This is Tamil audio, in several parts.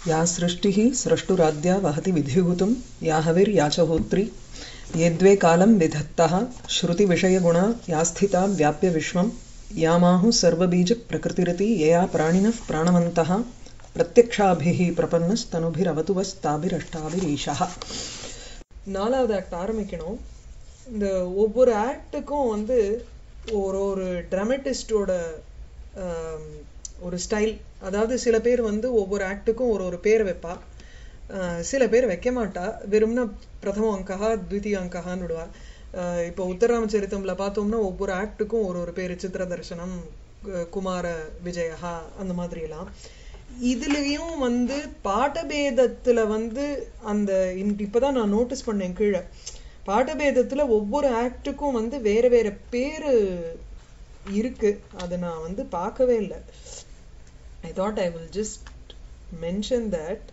या सृष्टिः स्रष्टुराद्या वहति विधिभूतं या हविर्या च होत्री ये द्वे कालं विधत्तः श्रुतिविषयगुणा या स्थिता व्याप्य विश्वं यामाहुः सर्वबीजप्रकृतिरिति यया प्राणिनः प्राणवन्तः प्रत्यक्षाभिः प्रपन्नस्तनुभिरवतु वस्ताभिरष्टाभिरीशः நாலாவது ஆக்ட் ஆரம்பிக்கணும் இந்த ஒவ்வொரு ஆக்டுக்கும் வந்து ஒரு ஒரு ட்ராமட்டிஸ்டோட ஒரு ஸ்டைல் அதாவது சில பேர் வந்து ஒவ்வொரு ஆக்டுக்கும் ஒரு ஒரு பேர் வைப்பா ஆஹ் சில பேர் வைக்க மாட்டா வெறும்னா பிரதம அங்கா த்விதீய அங்ககான்னு விடுவா ஆஹ் இப்போ உத்தராமச்சரித்தம்ல பார்த்தோம்னா ஒவ்வொரு ஆக்டுக்கும் ஒரு ஒரு பேர் சித்திர தர்சனம் கு- குமார விஜயஹா அந்த மாதிரி எல்லாம் இதுலயும் வந்து பாட்டபேதத்துல வந்து அந்த இந்த- இப்பதான் நான் நோட்டீஸ் பண்ணேன் கீழே பாட்டபேதத்துல ஒவ்வொரு ஆக்டுக்கும் வந்து வேற வேற பேரு இருக்கு அதை நான் வந்து பார்க்கவே இல்லை I thought I will just mention that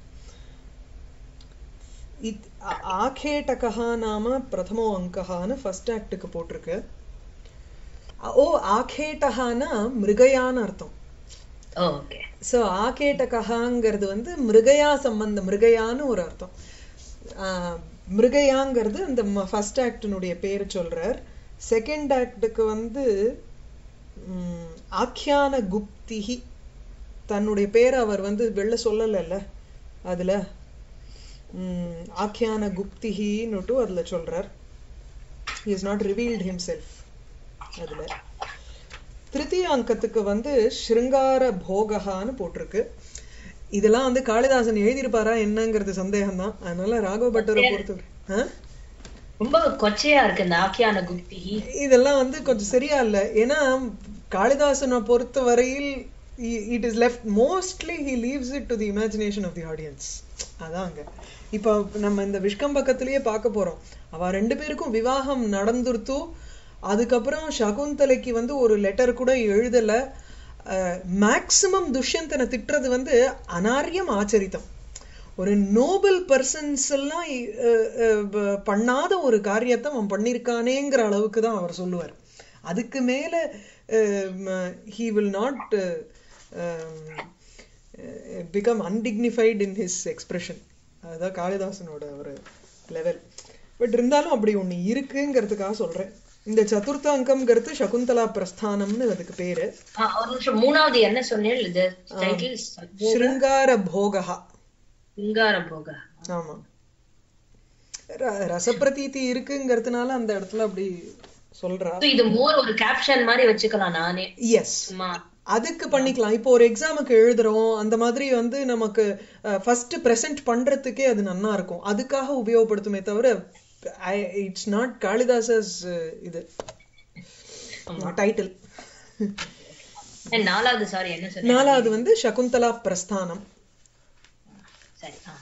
it ah- ஆகேட்டகா நாம பிரதமோ அங்ககான்னு ஃபர்ஸ்ட் ஆக்டுக்கு போட்டிருக்கு அ- ஓ ஆகேட்டகான்னா மிருகயான்னு அர்த்தம் ஓகே ஸோ ஆகேட்டகாங்கிறது வந்து மிருகயா சம்பந்தம் மிருகயான்னு ஒரு அர்த்தம் ஆஹ் மிருகயாங்கிறது அந்த ஃபர்ஸ்ட் ஆக்டினுடைய பேர் சொல்றார் செகண்ட் ஆக்டுக்கு வந்து ம், ஆக்கியான குப்திஹி தன்னுடைய பேரை அவர் வந்து வெளில சொல்லலைல்ல அதுல ம், ஆக்கியான குப்திஹின்னுட்டு அதுல சொல்றார் இஸ் நாட் ரிவீல்ட் ஹிம்செல்ஃப் அதுல திருத்தீய அங்கத்துக்கு வந்து ஸ்ருங்கார போகஹான்னு போட்டிருக்கு இதெல்லாம் வந்து காளிதாசன் எழுதியிருப்பாரா என்னங்கிறது சந்தேகம்தான் அதனால ராகவ பட்டரை பொறுத்து ஆ? ரொம்ப கொச்சையா இருக்கு இந்த ஆக்கியான குப்தி இதெல்லாம் வந்து கொஞ்சம் சரியா இல்ல ஏன்னா காளிதாசனை பொறுத்த வரையில் it is left mostly he leaves it to the imagination of the audience அதாங்க இப்போ நம்ம இந்த விஷ்கம் பக்கத்திலேயே பார்க்க போறோம் அவ ரெண்டு பேருக்கும் விவாகம் நடந்துருத்து அதுக்கப்புறம் சகுந்தலைக்கு வந்து ஒரு லெட்டர் கூட எழுதல மேக்சிமம் துஷ்யந்தனை திட்டுறது வந்து அனாரியம் ஆச்சரித்தம் ஒரு நோபல் பர்சன்ஸ் எல்லாம் அஹ், அஹ், ப- பண்ணாத ஒரு காரியத்தை அவன் பண்ணியிருக்கானேங்கிற அளவுக்கு தான் அவர் சொல்லுவார் அதுக்கு மேல he will not become undignified in his expression அதுதான் காளிதாசனோட ஒரு லெவல் பட் இருந்தாலும் அப்படி ஒண்ணு இருக்குங்கிறதுக்காக சொல்றேன் இந்த சதுர்த்த அங்கம்ங்கிறது சகுந்தலா பிரஸ்தானம்னு அதுக்கு பேரு ஒரு நிமிஷம் மூணாவது என்ன சொன்னேன் இது டைட்டில் ஸ்ருங்கார போகஹா சிங்கார போக ஆமா ர- ரசப்பிரதீதி இருக்குங்கிறதுனால அந்த இடத்துல அப்படி சொல்றா So, இது மோர் ஒரு கேப்ஷன் மாதிரி வச்சுக்கலாம் நானே எஸ் சும்மா அதுக்கு பண்ணிக்கலாம் இப்போ ஒரு எக்ஸாமுக்கு எழுதுறோம் அந்த மாதிரி வந்து நமக்கு ஃபர்ஸ்ட் பிரசன்ட் பண்றதுக்கே அது நன்னா இருக்கும் அதுக்காக உபயோகப்படுத்துமே தவிர இட்ஸ் நாட் காளிதாசஸ் இது டைட்டில் And நாலாவது சாரி என்ன சொன்னேன் நாலாவது வந்து சகுந்தலா பிரஸ்தானம் சரி ah.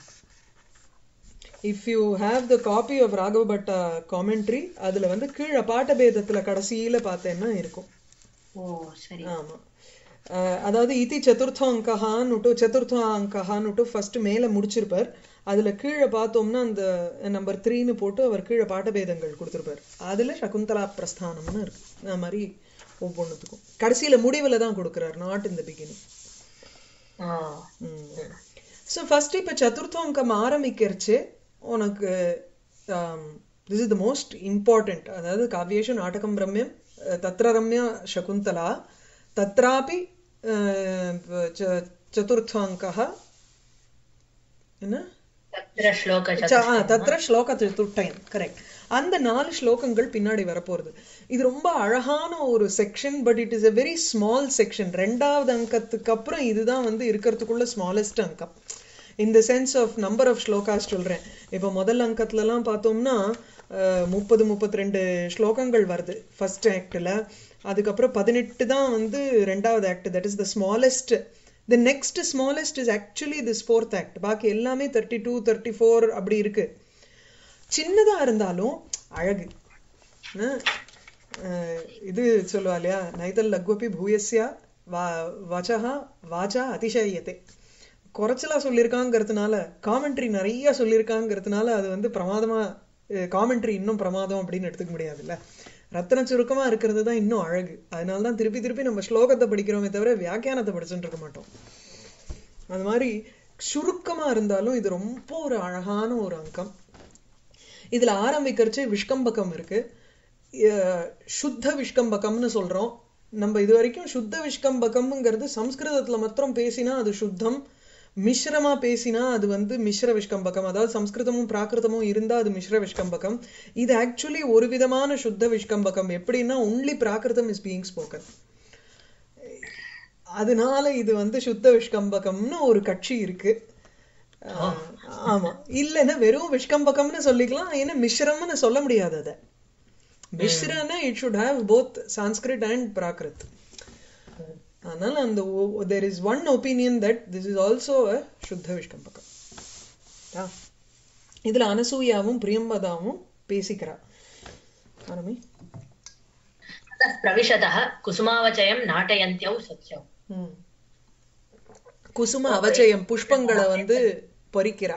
If you have the copy of Raghava Bhatta commentary அதுல வந்து கீழே பாட்டபேதத்துல கடைசியில பார்த்தேன்னா இருக்கும் ஓ சரி ஆமா அஹ் அதாவது இதி சதுர்த்த அங்கஹான்னுட்டு சதுர்த்த அங்கஹான்னுட்டு ஃபர்ஸ்ட் மேல முடிச்சிருப்பார் அதுல கீழே பார்த்தோம்னா அந்த நம்பர் த்ரீன்னு போட்டு அவர் கீழே பாட்டபேதங்கள் கொடுத்திருப்பார் அதுல சகுந்தலா பிரஸ்தானம்னு இருக்கு அந்த மாதிரி ஒவ்வொன்றுத்துக்கும் கடைசியில முடிவுல தான் கொடுக்குறார் நாட் இந்த பிகினிங் ஆ. ஸோ ஃபர்ஸ்ட் இப்போ சதுர்த்த அங்கம் ஆரம்பிக்கிறச்சு உனக்கு this is the most important அதாவது காவியேஷு நாடகம் ரம்யம் அஹ், தத்ர ரம்யா சகுந்தலா தத்ராபி அஹ், ச- சதுர்த்தாங்கः என்ன தத்ர ஸ்லோக ச- ஆ, தத்ர ஸ்லோக சதுர்டயம் கரெக்ட் அந்த நாலு ஸ்லோகங்கள் பின்னாடி வரப்போறது இது ரொம்ப அழகான ஒரு section but it is a very small section ரெண்டாவது அங்கத்துக்கு அப்புறம் இதுதான் வந்து இருக்கிறதுக்குள்ள ஸ்மாலஸ்ட் அங்கம் இந்த sense of number of shlokas சொல்றேன் இப்போ முதல் அங்கத்துல எல்லாம் பார்த்தோம்னா முப்பது முப்பத்தி ரெண்டு ஸ்லோகங்கள் வருது ஃபர்ஸ்ட் ஆக்டில் அதுக்கப்புறம் பதினெட்டு தான் வந்து ரெண்டாவது act that is the smallest the next smallest is actually this fourth act பாக்கி எல்லாமே தேர்ட்டி டூ தேர்ட்டி ஃபோர் அப்படி இருக்கு சின்னதா இருந்தாலும் அழகு அஹ் அஹ் இது சொல்லுவா இல்லையா நைதல் லக்வபி பூயஸ்யா வா வச்சஹா வாச்சா அதிசயத்தை குறைச்சலா சொல்லியிருக்காங்கிறதுனால காமெண்ட்ரி நிறைய சொல்லியிருக்காங்கிறதுனால அது வந்து பிரமாதமா காமெண்ட்ரி இன்னும் பிரமாதம் அப்படின்னு எடுத்துக்க முடியாதுல்ல ரத்தன சுருக்கமா இருக்கிறது தான் இன்னும் அழகு அதனால தான் திருப்பி திருப்பி நம்ம ஸ்லோகத்தை படிக்கிறோமே தவிர வியாக்கியானத்தை படிச்சுட்டு இருக்க மாட்டோம் அது மாதிரி சுருக்கமா இருந்தாலும் இது ரொம்ப ஒரு அழகான ஒரு அங்கம் இதுல ஆரம்பிக்கிறச்சு விஷ்கம்பகம் இருக்கு அஹ் சுத்த விஷ்கம்பகம்னு சொல்றோம் நம்ம இது வரைக்கும் சுத்த விஷ்கம்பகம்ங்கிறது சம்ஸ்கிருதத்துல மாத்திரம் பேசினா அது சுத்தம் மிஸ்ரமா பேசினா அது வந்து மிஸ்ர விஷ்கம்பகம் அதாவது சம்ஸ்கிருதமும் பிராகிருதமும் இருந்தா அது மிஸ்ர விஷ்கம்பகம் இது ஆக்சுவலி ஒரு விதமான சுத்த விஷ்கம்பகம் எப்படின்னா ஒன்லி பிராகிருதம் இஸ் பீயிங் ஸ்போக்கன் அதனால இது வந்து சுத்த விஷ்கம்பகம்னு ஒரு கட்சி இருக்கு ஆஹ் ஆமா இல்லைன்னா வெறும் விஷ்கம்பகம்னு சொல்லிக்கலாம் ஏன்னா மிஸ்ரம்னு சொல்ல முடியாது அதை மிஸ்ரன்னா it should have both Sanskrit and Prakrit அதனால அந்த there is one opinion that this is also a சுத்த விஷ்கம்பகம் ஆ. இதுல அனசூயாவும் பிரியம்பதாவும் பேசிக்கிறா ஆரம்பி ततः प्रविशतः कुसुमावचयं नाटयन्त्यौ सख्यौ ம். குசும அவச்சயம் புஷ்பங்களை வந்து பொறிக்கிறா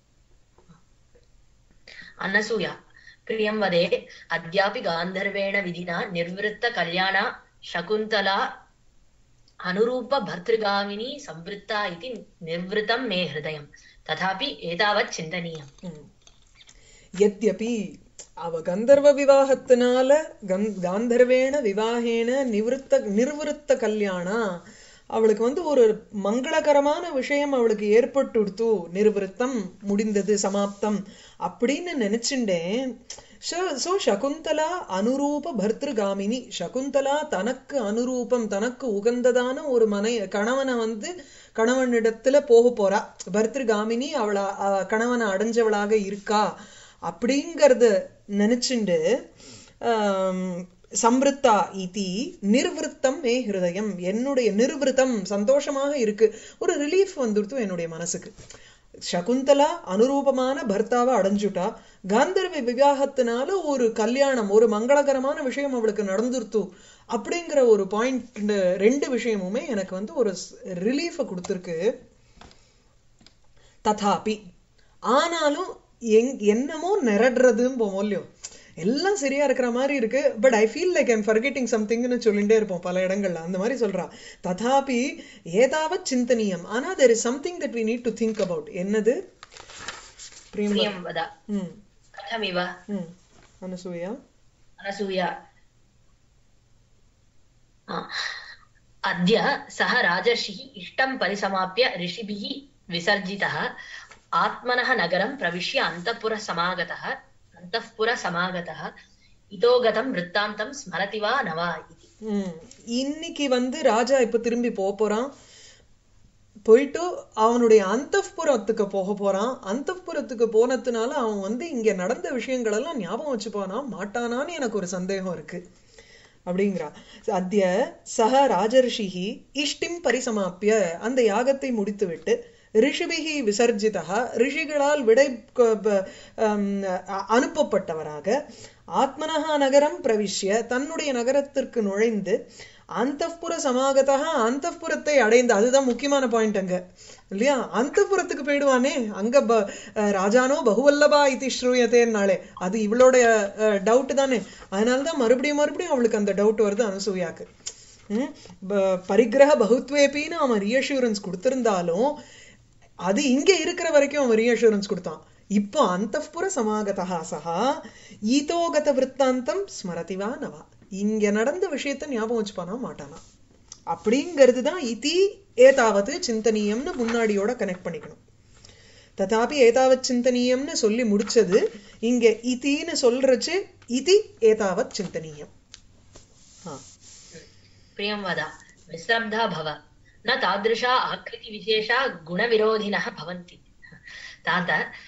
अनसूया प्रियं वदे अद्यापि गान्धर्वेण विधिना निर्वृत्तकल्याणा शकुन्तला अनुरूपभर्तृगामिनी संवृत्ता इति निर्वृतं मे हृदयं तथापि एतावत् चिन्तनीयम् ம். யத்யபி அவ கந்தர்வ விவாகத்தினால கந் காந்தர்வேண விவாகேன நிவிருத்த நிர்விருத்த கல்யாணா அவளுக்கு வந்து ஒரு மங்களகரமான விஷயம் அவளுக்கு ஏற்பட்டுடுத்து நிர்விருத்தம் முடிந்தது சமாப்தம் அப்படின்னு நினைச்சுட்டேன் சோ சகுந்தலா அனுரூப பர்திருகாமினி சகுந்தலா தனக்கு அனுரூபம் தனக்கு உகந்ததான ஒரு மனை கணவனை வந்து கணவனிடத்துல போக போறா பர்திருகாமினி அவளா அவ கணவனை அடைஞ்சவளாக இருக்கா அப்படிங்கறத நினைச்சுண்டு ஆம், சம்ருத்தா இதி நிர்விருத்தம் மே ஹிருதயம் என்னுடைய நிர்விருத்தம் சந்தோஷமாக இருக்கு ஒரு ரிலீஃப் வந்துடுத்து என்னுடைய மனசுக்கு சகுந்தலா அனுரூபமான பர்த்தாவை அடைஞ்சுட்டா காந்தர்வ விவாகத்தினால ஒரு கல்யாணம் ஒரு மங்களகரமான விஷயம் அவளுக்கு நடந்துருத்து அப்படிங்கிற ஒரு பாயிண்ட் ரெண்டு விஷயமுமே எனக்கு வந்து ஒரு ரிலீஃபை கொடுத்துருக்கு ததாபி ஆனாலும் எங் என்னமோ நிரடுறதும் போமோல்லையோ எல்லாம் சரியா இருக்கிற மாதிரி இருக்கு but I feel like I'm forgetting சம்திங்னு சொல்லிட்டே இருப்போம் பல இடங்கள்ல அந்த மாதிரி சொல்றா ததாபி ஏதாவத் சிந்தனியம் ஆனா there is something that we need to think about என்னது பிரியம் प्रियं वद ம் कथमिव ம் அனசூயா अनसूया आ, अद्य सः राजर्षिः इष्टं परिसमाप्य ऋषिभिः विसर्जितः आत्मनः नगरं प्रविश्य अन्तःपुरसमागतः अन्तःपुरसमागतः इतो गतं वृत्तान्तं स्मरति वा न वा इति ம் இன்னைக்கு வந்து ராஜா இப்ப திரும்பி போக போறான் போயிட்டு அவனுடைய அந்தப்புறத்துக்கு போக போறான் அந்தப்புறத்துக்கு போனதுனால அவன் வந்து இங்க நடந்த விஷயங்கள் எல்லாம் ஞாபகம் வச்சுப்பானா மாட்டானான்னு எனக்கு ஒரு சந்தேகம் இருக்கு அப்படிங்கிறா அத்திய சக ராஜர்ஷிஹி இஷ்டிம் பரிசமாப்பிய அந்த யாகத்தை முடித்துவிட்டு ரிஷிபிகி விசர்ஜிதா ரிஷிகளால் விடை க- ப- அம், அ- அனுப்பப்பட்டவராக ஆத்மனஹா நகரம் பிரவிஷ்ய தன்னுடைய நகரத்திற்கு நுழைந்து அந்தப்புற சமாகதா அந்தப்புறத்தை அடைந்து அதுதான் முக்கியமான பாயிண்ட் அங்க இல்லையா அந்தப்புறத்துக்கு போயிடுவானே அங்க ப அஹ் ராஜானோ பகுவல்லபா இதி ஸ்ரூயத்தேன்னாலே அது இவளுடைய டவுட் தானே அதனாலதான் மறுபடியும் மறுபடியும் அவளுக்கு அந்த டவுட் வருது அனுசூயாக்கு ம், ப- பரிக்கிரக பகுத்வேபின்னு அவன் ரீஅஷூரன்ஸ் கொடுத்திருந்தாலும் அது இங்க இருக்கிற வரைக்கும் அவன் ரீஅஷூரன்ஸ் கொடுத்தான் இப்போ அந்தப்புற சமாகதா சகா ஈதோகத விற்த்தாந்தம் ஸ்மரதிவா நவா இங்க நடந்த விஷயத்த ஞாபகம் வச்சுப்பானா மாட்டானா அப்படிங்கிறது தான் இதி ஏதாவது சிந்தனீயம்னு முன்னாடியோட கனெக்ட் பண்ணிக்கணும் ததாபி ஏதாவத் சிந்தனீயம்னு சொல்லி முடிச்சது இங்க இதின்னு சொல்றச்சு இதி ஏதாவத் சிந்தனீயம் ஆ प्रियं वद विश्रब्धा भव न तादृशा आकृतिविशेषा गुणविरोधिनः भवन्ति तात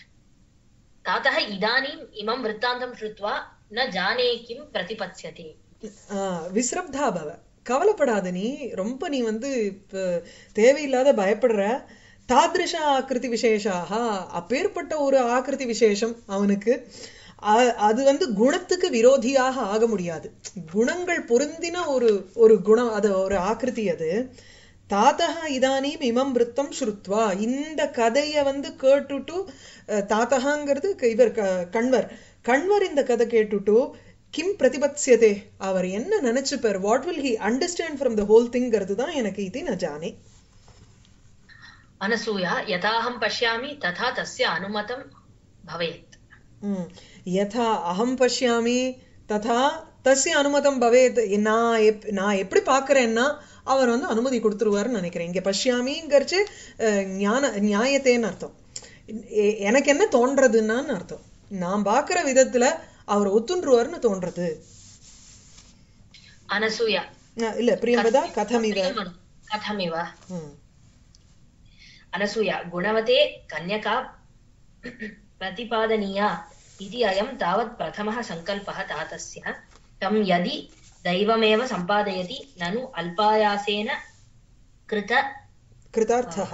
तातः इदानीम् इमं वृत्तान्तं श्रुत्वा न जाने किं प्रतिपत्स्यते ஆஹ் விஸ்ரப்தா பவ கவலைப்படாத நீ ரொம்ப நீ வந்து இப்ப தேவையில்லாத பயப்படுற தாதிருஷ ஆக்கிருதி விசேஷாக அப்பேற்பட்ட ஒரு ஆக்கிருதி விசேஷம் அவனுக்கு அ- அது வந்து குணத்துக்கு விரோதியாக ஆக முடியாது குணங்கள் பொருந்தின ஒரு ஒரு குணம் அது ஒரு ஆக்கிருதி அது தாத்தகா இதானீம் இமம் விருத்தம் ஸ்ருத்வா இந்த கதையை வந்து கேட்டுட்டு அஹ், தாத்தகாங்கிறது க- இவர் க- கண்வர் கண்வர் இந்த கதை கேட்டுட்டு கிம் பிரதிபத்யதே அவர் என்ன நினைச்சுப்பார் what will he understand from the whole திங்கிறது தான் எனக்கு இது நான் ஜானே अनसूया यथाहं पश्यामि तथा तस्य अनुमतं भवेत् ம். யதா அகம் பஷ்யாமி ததா தஸ்ய அனுமதம் பவேத் நான் எப் நான் எப்படி பார்க்கறேன்னா அவர் வந்து அனுமதி கொடுத்துருவாருன்னு நினைக்கிறேன் இங்க பஷ்யாமிங்கிறச்சு அஹ், ஞான நியாயத்தேன்னு அர்த்தம் எ- எனக்கு என்ன தோன்றதுன்னான்னு அர்த்தம் நான் பார்க்கிற விதத்துல அவர் ஒத்துன்றுவாருன்னு தோன்றது अनसूया அஹ், இல்ல பிரியம்பதா கதமிவ कथमिव ம். अनसूया गुणवते कन्यका प्रतिपादनीया इति अयं तावत् प्रथमः सङ्कल्पः तातस्य तं यदि दैवमेव सम्पादयति ननु अल्पायासेन कृत கிருதார்த்தः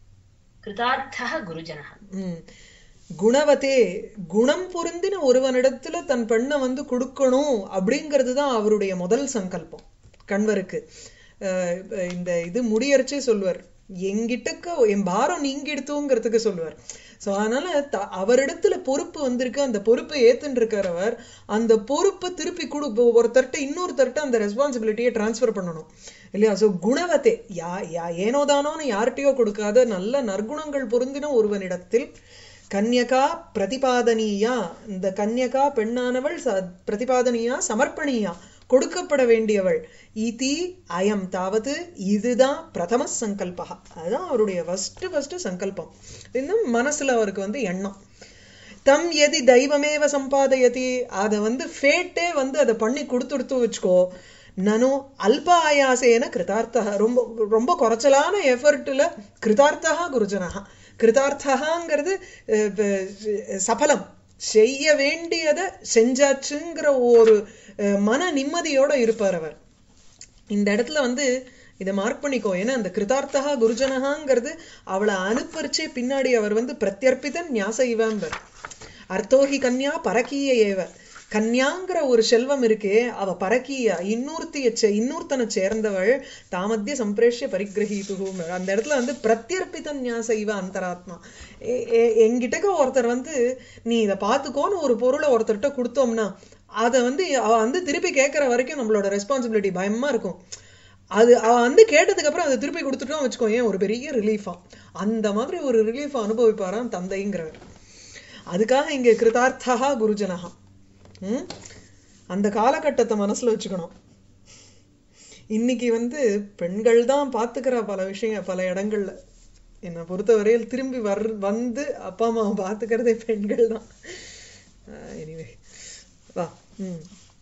कृतार्थः गुरुजनः ம். குணவதே குணம் பொருந்தின ஒருவனிடத்துல தன் பெண்ணை வந்து கொடுக்கணும் அப்படிங்கிறது தான் அவருடைய முதல் சங்கல்பம் கண்வருக்கு அஹ் இந்த இது முடியறச்சே சொல்லுவார் எங்கிட்டக்க என் பாரம் நீங்கிடுத்துங்கிறதுக்கு சொல்லுவார் சோ அதனால த- அவரிடத்துல பொறுப்பு வந்திருக்கு அந்த பொறுப்பை ஏத்துன்னு இருக்கிறவர் அந்த பொறுப்பை திருப்பி கொடு இப்போ ஒருத்தர்ட்ட இன்னொருத்தர்ட்ட அந்த ரெஸ்பான்சிபிலிட்டியை டிரான்ஸ்ஃபர் பண்ணணும் இல்லையா சோ குணவத்தே யா யா ஏனோதானோன்னு யார்கிட்டயோ கொடுக்காத நல்ல நற்குணங்கள் பொருந்தின ஒருவனிடத்தில் கன்யகா பிரதிபாதனீயா இந்த கன்யகா பெண்ணானவள் ச- பிரதிபாதனீயா சமர்ப்பணியா கொடுக்கப்பட வேண்டியவள் இதி அயம் தாவது இதுதான் பிரதம சங்கல்பா அதுதான் அவருடைய ஃபர்ஸ்ட் ஃபர்ஸ்ட் சங்கல்பம் இன்னும் மனசுல அவருக்கு வந்து எண்ணம் தம் எதி தெய்வமேவ சம்பாதயதி அதை வந்து ஃபேட்டே வந்து அதை பண்ணி கொடுத்துடுத்து வச்சுக்கோ நனு அல்ப ஆயாசேன கிருதார்த்தா ரொம்ப ரொம்ப குறைச்சலான எஃபர்ட்ல கிருதார்த்தா குருஜனஹா கிருதார்த்தகாங்கிறது அஹ், ப- சபலம் செய்ய வேண்டியதை செஞ்சாச்சுங்கிற ஒரு அஹ், மன நிம்மதியோட இருப்பார் அவர் இந்த இடத்துல வந்து இதை மார்க் பண்ணிக்கோ ஏன்னா அந்த கிருதார்த்தகா குருஜனகாங்கிறது அவளை அனுப்பரிச்சே பின்னாடி அவர் வந்து பிரத்யர்ப்பிதன் ஞாச இவம்பர் அர்த்தோஹி கன்யா பரக்கீய ஏவ கன்யாங்கிற ஒரு செல்வம் இருக்கே அவ பரக்கீய இன்னொருத்திய சே- இன்னொருத்தனை சேர்ந்தவள் தாமத்திய சம்பிரேஷ்ய பரிகிரகீதுகும் அந்த இடத்துல வந்து பிரத்யர்ப்பிதன் ஞாச இவ அந்தராத்மா எ- எ- எங்கிட்டக்க ஒருத்தர் வந்து நீ இதை பார்த்துக்கோன்னு ஒரு பொருளை ஒருத்தர்கிட்ட கொடுத்தோம்னா அதை வந்து அவ வந்து திருப்பி கேட்கற வரைக்கும் நம்மளோட ரெஸ்பான்சிபிலிட்டி பயமா இருக்கும் அது அவ வந்து கேட்டதுக்கு அப்புறம் அதை திருப்பி கொடுத்துட்டோம் வச்சுக்கோ ஏன் ஒரு பெரிய ரிலீஃபா அந்த மாதிரி ஒரு ரிலீஃப் அனுபவிப்பாராம் தந்தைங்கிறவர் அதுக்காக இங்க கிருதார்த்தா குருஜனஹா ம்? அந்த காலகட்டத்தை மனசுல வச்சுக்கணும் இன்னைக்கு வந்து பெண்கள் தான் பாத்துக்கிற பல விஷயம் பல இடங்கள்ல என்னை பொறுத்தவரையில் திரும்பி வர் வந்து அப்பா அம்மாவை பாத்துக்கிறதே பெண்கள் தான் எனிவே வா ம்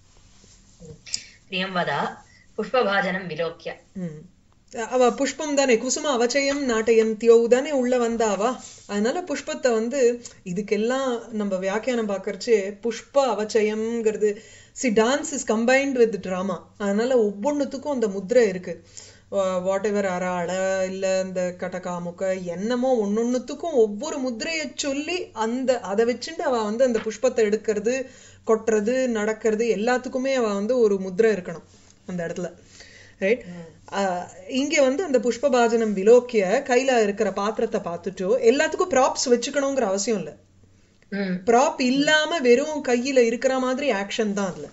प्रियं वद पुष्पभाजनं विलोक्य ம். அவ புஷ்பம் தானே குசும அவச்சயம் நாட்டயந்தியோ தானே உள்ள வந்தாவா அதனால புஷ்பத்தை வந்து இதுக்கெல்லாம் நம்ம வியாக்கியானம் பார்க்கறச்சே புஷ்ப அவச்சயம்ங்கிறது see dance is combined with drama அதனால ஒவ்வொன்றுத்துக்கும் அந்த முத்திரை இருக்கு வாட் எவர் அராள இல்ல இந்த கடகாமுக என்னமோ ஒன்னொன்னுத்துக்கும் ஒவ்வொரு முத்திரையை சொல்லி அந்த அதை வச்சுட்டு அவ வந்து அந்த புஷ்பத்தை எடுக்கிறது கொட்டுறது நடக்கிறது எல்லாத்துக்குமே அவ வந்து ஒரு முத்திரை இருக்கணும் அந்த இடத்துல ரைட் இங்க வந்து அந்த புஷ்பபாஜனம் விலோக்கிய கையில இருக்கிற பாத்திரத்தை பார்த்துட்டு எல்லாத்துக்கும் ப்ராப்ஸ் வச்சுக்கணுங்கிற அவசியம் இல்ல ம். ப்ராப் இல்லாம வெறும் கையில இருக்கிற மாதிரி ஆக்ஷன் தான் அதுல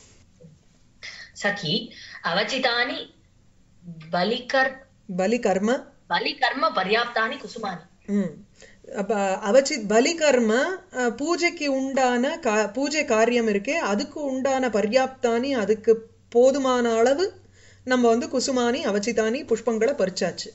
सखी अवचितानि बलिकर् பலி கர்ம बलिकर्म पर्याप्तानि कुसुमानि ம் அப்ப அவச்சித் பலி கர்ம அஹ், பூஜைக்கு உண்டான கா பூஜை காரியம் இருக்கே அதுக்கு உண்டான பர்யாப்தானி அதுக்கு போதுமான அளவு நம்ம வந்து குசுமானி அவச்சிதானி புஷ்பங்களை பறிச்சாச்சு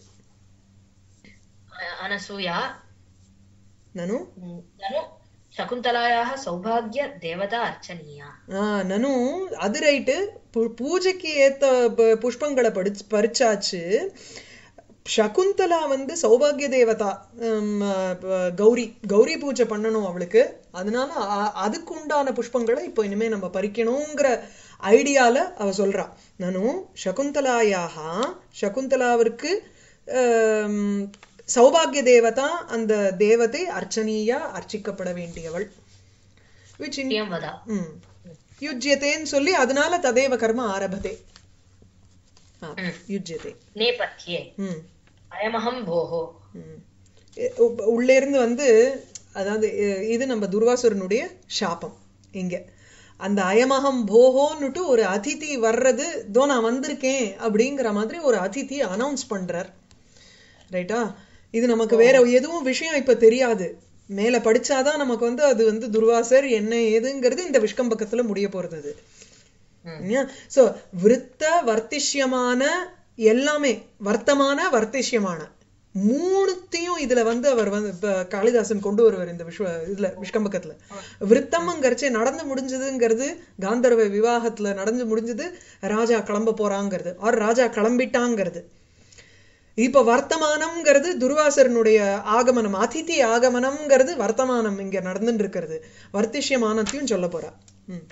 अनसूया நனு ननु शकुन्तलायाः सौभाग्य देवता अर्चनीया ஆ நனு அது ரைட்டு பூஜைக்கு ஏத்த ப- புஷ்பங்களை படிச்சு பறிச்சாச்சு சகுந்தலா வந்து சௌபாகிய தேவதா ஹம், ஆ, ப- கௌரி கௌரி பூஜை பண்ணணும் அவளுக்கு அதனால அ- அதுக்கு உண்டான புஷ்பங்களை இப்போ இனிமே நம்ம பறிக்கணுங்கிற ஐடியால அவ சொல்றா நானு சகுந்தலாயாக சகுந்தலாவிற்கு ஆம், சௌபாகிய தேவதா அந்த தேவதை அர்ச்சனீயா அர்ச்சிக்கப்பட வேண்டியவள் which in प्रियं वद ம் யுஜ்யத்தேன்னு சொல்லி அதனால ததேவ கர்ம ஆரபதே ஆ, ம். யுஜ்யதே नेपथ्ये ம் अयमहं भोः ம். எ- உ- உள்ளே இருந்து வந்து அதாவது எ- இது நம்ம துர்வாசுரனுடைய சாபம் இங்க அந்த அயமகம் போகோன்னுட்டு ஒரு அதிதி வர்றது தோ நான் வந்திருக்கேன் அப்படிங்கிற மாதிரி ஒரு அதிதி அனௌன்ஸ் பண்றார் ரைட்டா இது நமக்கு வேற எதுவும் விஷயம் இப்ப தெரியாது மேல படிச்சாதான் நமக்கு வந்து அது வந்து துர்வாசர் என்ன ஏதுங்கிறது இந்த விஷ்கம்பக்கத்துல முடிய போறது அது ம். சோ விருத்த வர்த்திஷ்யமான எல்லாமே வர்த்தமான வர்த்திஷ்யமான மூணுத்தையும் இதுல வந்து அவர் வந்து இப்ப காளிதாசன் கொண்டு வருவார் இந்த விஸ்வ இதுல விஷ்கம்பக்கத்துல விருத்தம்ங்கிறச்சு நடந்து முடிஞ்சதுங்கிறது காந்தர்வ விவாகத்துல நடந்து முடிஞ்சது ராஜா கிளம்ப போறாங்கிறது ஆர் ராஜா கிளம்பிட்டாங்கிறது இப்ப வர்த்தமானம்ங்கிறது துர்வாசரனுடைய ஆகமனம் அதிதி ஆகமனம்ங்கிறது வர்த்தமானம் இங்க நடந்துட்டு இருக்கிறது வர்த்திஷ்யமானத்தையும் சொல்ல போறா ம்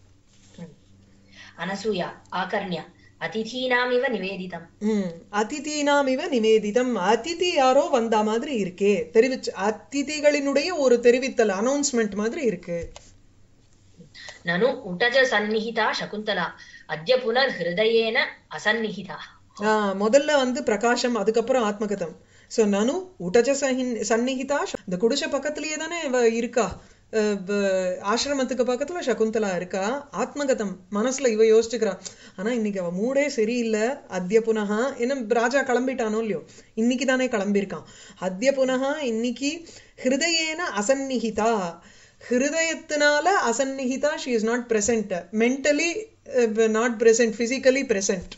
अनसूया आकर्ण्य अतिथीनामिव निवेदितम् ம் அதிதினாம் இவ நிவேதிதம் அதிதி யாரோ வந்த மாதிரி இருக்கே தெரிவிச்சு அதிதிகளினுடைய ஒரு தெரிவித்தல் அனௌன்ஸ்மெண்ட் மாதிரி இருக்கு ननु उटज सन्निहिता शकुन्तला अद्य पुनर्हृदयेन असन्निहिता ஆ, முதல்ல வந்து பிரகாசம் அதுக்கப்புறம் ஆத்மகதம் சோ நனு உடஜ சஹின் சந்நிகிதா இந்த குடிசை பக்கத்திலேயே தானே இவ இருக்கா அஹ் ப- ஆசிரமத்துக்கு பக்கத்துல சகுந்தலா இருக்கா ஆத்மகதம் மனசுல இவ யோசிச்சுக்கிறா ஆனா இன்னைக்கு அவ மூடே சரியில்லை அத்ய புனகா என்ன ராஜா கிளம்பிட்டானோ இல்லையோ இன்னைக்கு தானே கிளம்பியிருக்கான் அத்ய புனகா இன்னைக்கு ஹிருதயேன அசந்நிகிதா ஹிருதயத்தினால அசந்நிகிதா she is not present mentally not present physically present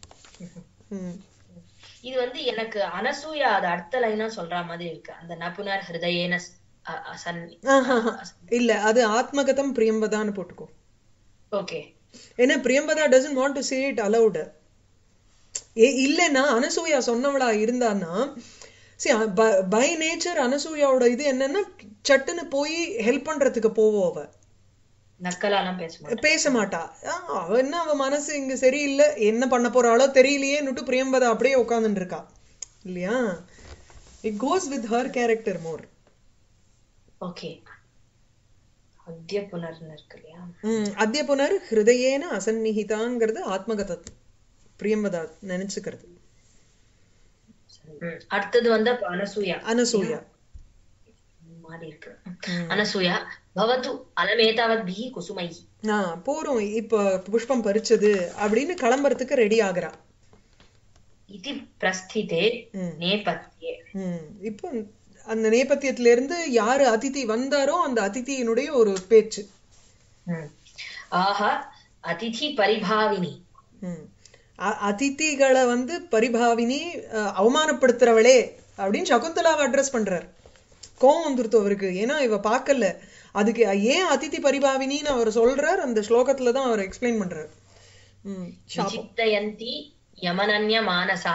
இது வந்து எனக்கு அனசூயா அது அடுத்த லைனா சொல்ற மாதிரி இருக்கு அந்த நபுனர் ஹிருதயேன ஸ்- அ- அசன்னி இல்ல அது ஆத்மகதம் பிரியம்பதான்னு போட்டுக்கோ ஓகே ஏன்னா பிரியம்பதா doesn't want to say it aloud ஏ இல்லைன்னா அனசூயா சொன்னவளா இருந்தான்னா see பை நேச்சர் அனசூயாவோட இது என்னன்னா சட்டுன்னு போய் ஹெல்ப் பண்றதுக்கு போவோம் அவ நக்கலாலாம் பேச மாட்டேன் பேச மாட்டா ஆ, அவ என்ன அவ மனசு இங்க சரியில்லை என்ன பண்ண போறாளோ தெரியலையேன்னுட்டு பிரியம்பதா அப்படியே உட்கார்ந்துட்டு இருக்கா இல்லையா it goes with her character more okay அத்ய புனர்னு இருக்கு இல்லையா ம் அத்திய புனர் ஹிருதயேன அசந்நிகிதாங்கிறது ஆத்மகதம் பிரியம்பதா நினைச்சுக்கிறது ம். அடுத்தது வந்து அப்ப அனசூயா அனசூயா மாறி இருக்கு அனசூயா பவத்து அலமேதாவத்பிஹி குசுமைஹி ஆ போறோம் இப்ப புஷ்பம் பறிச்சது அப்படின்னு கிளம்புறதுக்கு ரெடி ஆகுறா இதி பிரஸ்திதே ம். நேபத்யே ம் இப்போ அந்த நேபத்தியத்துல இருந்து யாரு அதிதி வந்தாரோ அந்த அதிதியினுடைய ஒரு பேச்சு ம். ஆஹ அதிதி பரிபாவினி ம் அ- அதிதிகளை வந்து பரிபாவினி அஹ், அவமானப்படுத்துறவளே அப்படின்னு சகுந்தலாவை அட்ரஸ் பண்றார் கோவம் வந்துருத்து அவருக்கு ஏன்னா இவ பார்க்கல அதுக்கு ஏன் அதிதி பரிபாவினின்னு அவர் சொல்றார் அந்த ஸ்லோகத்துல தான் அவர் எக்ஸ்பிளைன் பண்றார் ம் சாபம் விசித்தயந்தி யமனன்ய மானசா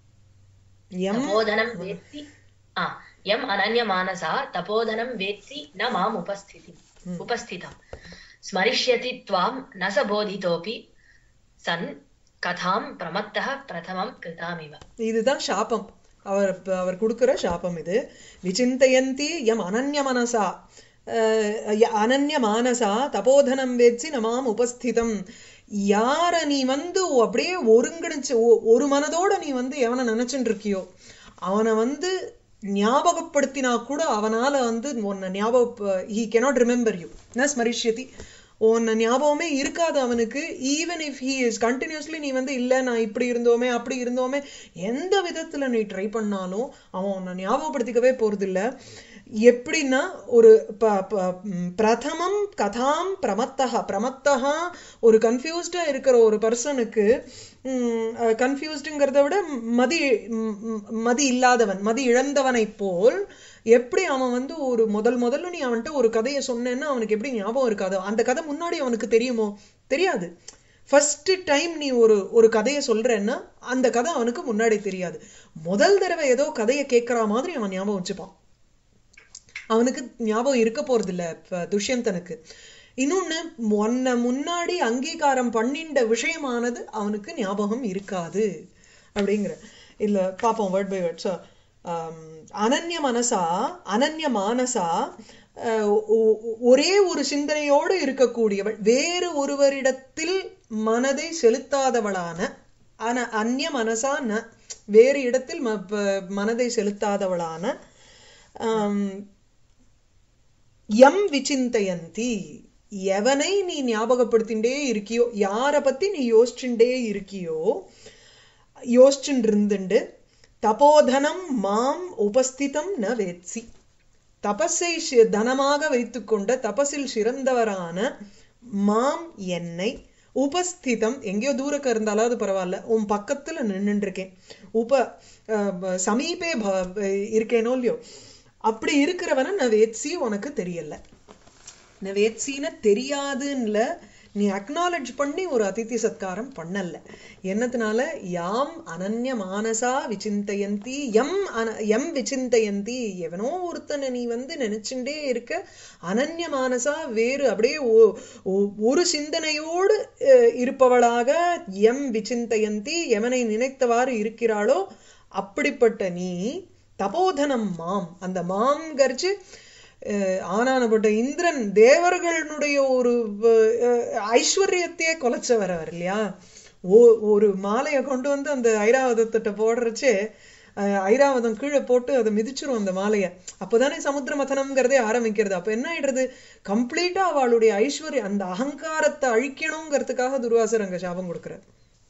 எம் தபோதனம் வேத்தி ஆ யம் அனன்ய மானசா தபோதனம் வேத்தி ந மாம் உபஸ்திதி உபஸ்திதம் ஸ்மரிஷ்யதி த்வாம் ந ச போதிதோபி சன் கதாம் பிரமத்தः பிரதமம் கிருதாமிவ இதுதான் சாபம் அவர் அவர் கொடுக்கிற சாபம் இது விசிந்தயந்தி யம் அனன்ய மனசா அஹ், ய- அனன்ய மானசா தபோதனம் வேச்சி நமாம் உபஸ்திதம் யார நீ வந்து அப்படியே ஒருங்கிணைச்சு ஒ- ஒரு மனதோட நீ வந்து எவனை நினைச்சுட்டு இருக்கியோ அவனை வந்து ஞாபகப்படுத்தினா கூட அவனால வந்து உன்னை ஞாபக ஹி cannot ரிமெம்பர் யூ ந ஸ்மரிஷ்யதி உன்னை ஞாபகமே இருக்காது அவனுக்கு even if he is continuously நீ வந்து இல்ல நான் இப்படி இருந்தோமே அப்படி இருந்தோமே எந்த விதத்துல நீ ட்ரை பண்ணாலும் அவன் உன்னை ஞாபகப்படுத்திக்கவே போறதில்ல எப்படின்னா ஒரு ப- ப- ம், பிரதமம் கதாம் பிரமத்தகா பிரமத்தகா ஒரு கன்ஃபியூஸ்டா இருக்கிற ஒரு பர்சனுக்கு கன்ஃபியூஸ்டுங்கிறத விட மதி ம், ம், மதி இல்லாதவன் மதி இழந்தவனைப் போல் எப்படி அவன் வந்து ஒரு முதல் முதல்ல நீ அவன்கிட்ட ஒரு கதையை சொன்னேன்னா அவனுக்கு எப்படி ஞாபகம் இருக்காது அந்த கதை முன்னாடி அவனுக்கு தெரியுமோ தெரியாது ஃபர்ஸ்ட் டைம் நீ ஒரு ஒரு கதையை சொல்றேன்னா அந்த கதை அவனுக்கு முன்னாடி தெரியாது முதல் தடவை ஏதோ கதையை கேட்கற மாதிரி அவன் ஞாபகம் வச்சுப்பான் அவனுக்கு ஞாபகம் இருக்க போறது இல்ல இப்ப துஷ்யந்தனுக்கு இன்னொன்னு உன்னை முன்னாடி அங்கீகாரம் பண்ணிண்ட விஷயமானது அவனுக்கு ஞாபகம் இருக்காது அப்படிங்கிற இல்ல பாப்போம் வேர்ட் பை வேர்ட் ஸோ அனன்ய மனசா அனன்ய மானசா அஹ், ஒ- ஒ- ஒரே ஒரு சிந்தனையோடு இருக்கக்கூடியவள் வேறு ஒருவரிடத்தில் மனதை செலுத்தாதவளான அன அந்நிய மனசா ந வேறு இடத்தில் ம- ப- மனதை செலுத்தாதவளான ஆம், எம் விசிந்தயந்தி எவனை நீ ஞாபகப்படுத்திண்டே இருக்கியோ யாரை பத்தி நீ யோசிச்சுட்டே இருக்கியோ யோசிச்சுட்டு இருந்துண்டு தபோதனம் மாம் உபஸ்திதம் ந வேத்சி தபஸை சி- தனமாக வைத்துக்கொண்ட தபஸில் சிறந்தவரான மாம் என்னை உபஸ்திதம் எங்கேயோ தூரக்க இருந்தாலாவது பரவாயில்ல உன் பக்கத்துல நின்னுட்டு இருக்கேன் உப அஹ், ப- சமீபே ப- இருக்கேனோ இல்லையோ அப்படி இருக்கிறவன நான் வேத்சி உனக்கு தெரியல நான் வேத்சின்னு தெரியாதுன்னுல நீ அக்னாலஜ் பண்ணி ஒரு அதிதி சத்காரம் பண்ணல என்னத்தினால யாம் அனன்ய மானசா விசிந்தயந்தி எம் அன எம் விசிந்தயந்தி எவனோ ஒருத்தனை நீ வந்து நினைச்சுட்டே இருக்க அனன்ய மானசா வேறு அப்படியே ஒ- ஒ- ஒரு சிந்தனையோடு அஹ், இருப்பவளாக எம் விசிந்தயந்தி எவனை நினைத்தவாறு இருக்கிறாளோ அப்படிப்பட்ட நீ தபோதனம் மாம் அந்த மாம் கரிச்சு அஹ், ஆனானப்பட்ட இந்திரன் தேவர்களுடைய ஒரு அஹ், ஐஸ்வர்யத்தையே கொலைச்சவர் அவர் இல்லையா ஓ- ஒரு மாலையை கொண்டு வந்து அந்த ஐராவதத்திட்ட போடுறச்சே அஹ், ஐராவதம் கீழே போட்டு அதை மிதிச்சிரும் அந்த மாலையை அப்போதானே சமுத்திர மதனம்ங்கிறதே ஆரம்பிக்கிறது அப்ப என்ன ஆயிடுறது கம்ப்ளீட்டா அவளுடைய ஐஸ்வர்யம் அந்த அகங்காரத்தை அழிக்கணுங்கிறதுக்காக துர்வாசர் அங்க சாபம் கொடுக்கிறார்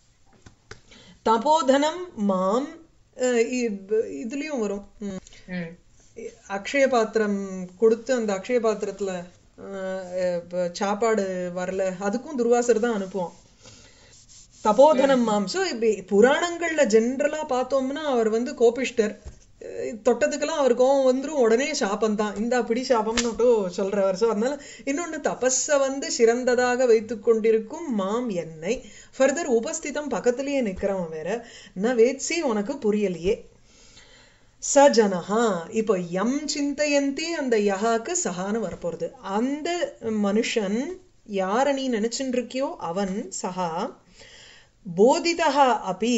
தபோதனம் மாம் அஹ், இ- இதுலயும் வரும் உம், ம் அக்ஷய பாத்திரம் கொடுத்து அந்த அக்ஷய பாத்திரத்துல அஹ், இப்ப சாப்பாடு வரல அதுக்கும் துர்வாசர் தான் அனுப்புவான் தபோதனம் மாம்சம் இப்ப புராணங்கள்ல ஜென்ரலா பார்த்தோம்னா அவர் வந்து கோபிஷ்டர் அஹ் தொட்டதுக்கெல்லாம் அவர் கோவம் வந்துரும் உடனே சாபம் தான் இந்த பிடி சாபம்னு சொல்றவர் சோ அதனால இன்னொன்னு தபஸ வந்து சிறந்ததாக வைத்துக் கொண்டிருக்கும் மாம் என்னை ஃபர்தர் உபஸ்திதம் பக்கத்திலேயே நிக்கிறவன் வேற நான் வேட்சி உனக்கு புரியலையே ச ஜனஹா இப்போ யம் சிந்தயந்தி அந்த யஹாக்கு சஹான்னு வரப்போறது அந்த மனுஷன் யார நீ நினைச்சுட்டு இருக்கியோ அவன் சஹா போதிதா அபி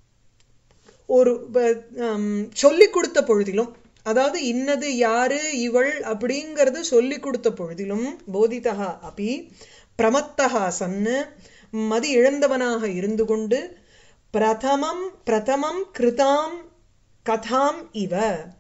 ஒரு சொல்லி கொடுத்த பொழுதிலும் அதாவது இன்னது யாரு இவள் அப்படிங்கறது சொல்லி கொடுத்த பொழுதிலும் போதிதா அபி பிரமத்தகா சன்னு மதி இழந்தவனாக இருந்து கொண்டு பிரதமம் பிரதமம் கிருதாம் கதாம் இவ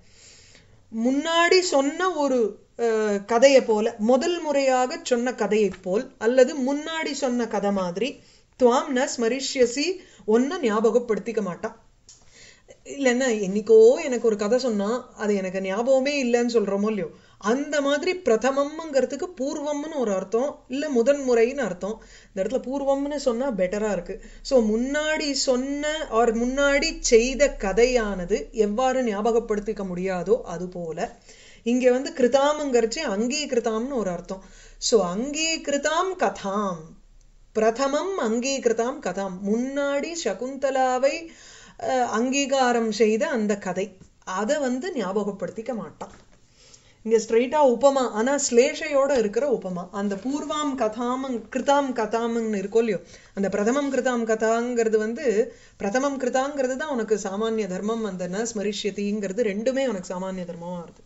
முன்னாடி சொன்ன ஒரு அஹ், கதையை போல முதல் முறையாக சொன்ன கதையைப் போல் அல்லது முன்னாடி சொன்ன கதை மாதிரி துவாம் ந ஸ்மரிஷ்யசி ஒன்ன ஞாபகப்படுத்திக்க மாட்டான் இல்லைன்னா என்னைக்கோ எனக்கு ஒரு கதை சொன்னா அது எனக்கு ஞாபகமே இல்லைன்னு சொல்றோமோ இல்லையோ அந்த மாதிரி பிரதமம்ங்கிறதுக்கு பூர்வம்னு ஒரு அர்த்தம் இல்ல முதன் முறைன்னு அர்த்தம் இந்த இடத்துல பூர்வம்னு சொன்னா பெட்டரா இருக்கு சோ முன்னாடி சொன்ன ஆர் முன்னாடி செய்த கதையானது எவ்வாறு ஞாபகப்படுத்திக்க முடியாதோ அது போல இங்க வந்து கிருதாம்ங்கிறச்சு அங்கீகிருதாம்னு ஒரு அர்த்தம் சோ அங்கீகிருதாம் கதாம் பிரதமம் அங்கீகிருதாம் கதாம் முன்னாடி சகுந்தலாவை அஹ், அங்கீகாரம் செய்த அந்த கதை அதை வந்து ஞாபகப்படுத்திக்க மாட்டான் இங்க ஸ்ட்ரெயிட்டா உபமா ஆனா ஸ்லேஷையோட இருக்கிற உபமா அந்த பூர்வாம் கதாம் கிருதாம் கதாம்னு இருக்கோ இல்லையோ அந்த பிரதமம் கிருதாம் கதாங்கிறது வந்து பிரதமம் கிருதாங்கிறது தான் உனக்கு சாமானிய தர்மம் அந்த ந ஸ்மரிஷ்யதிங்கிறது ரெண்டுமே உனக்கு சாமானிய தர்மமா வருது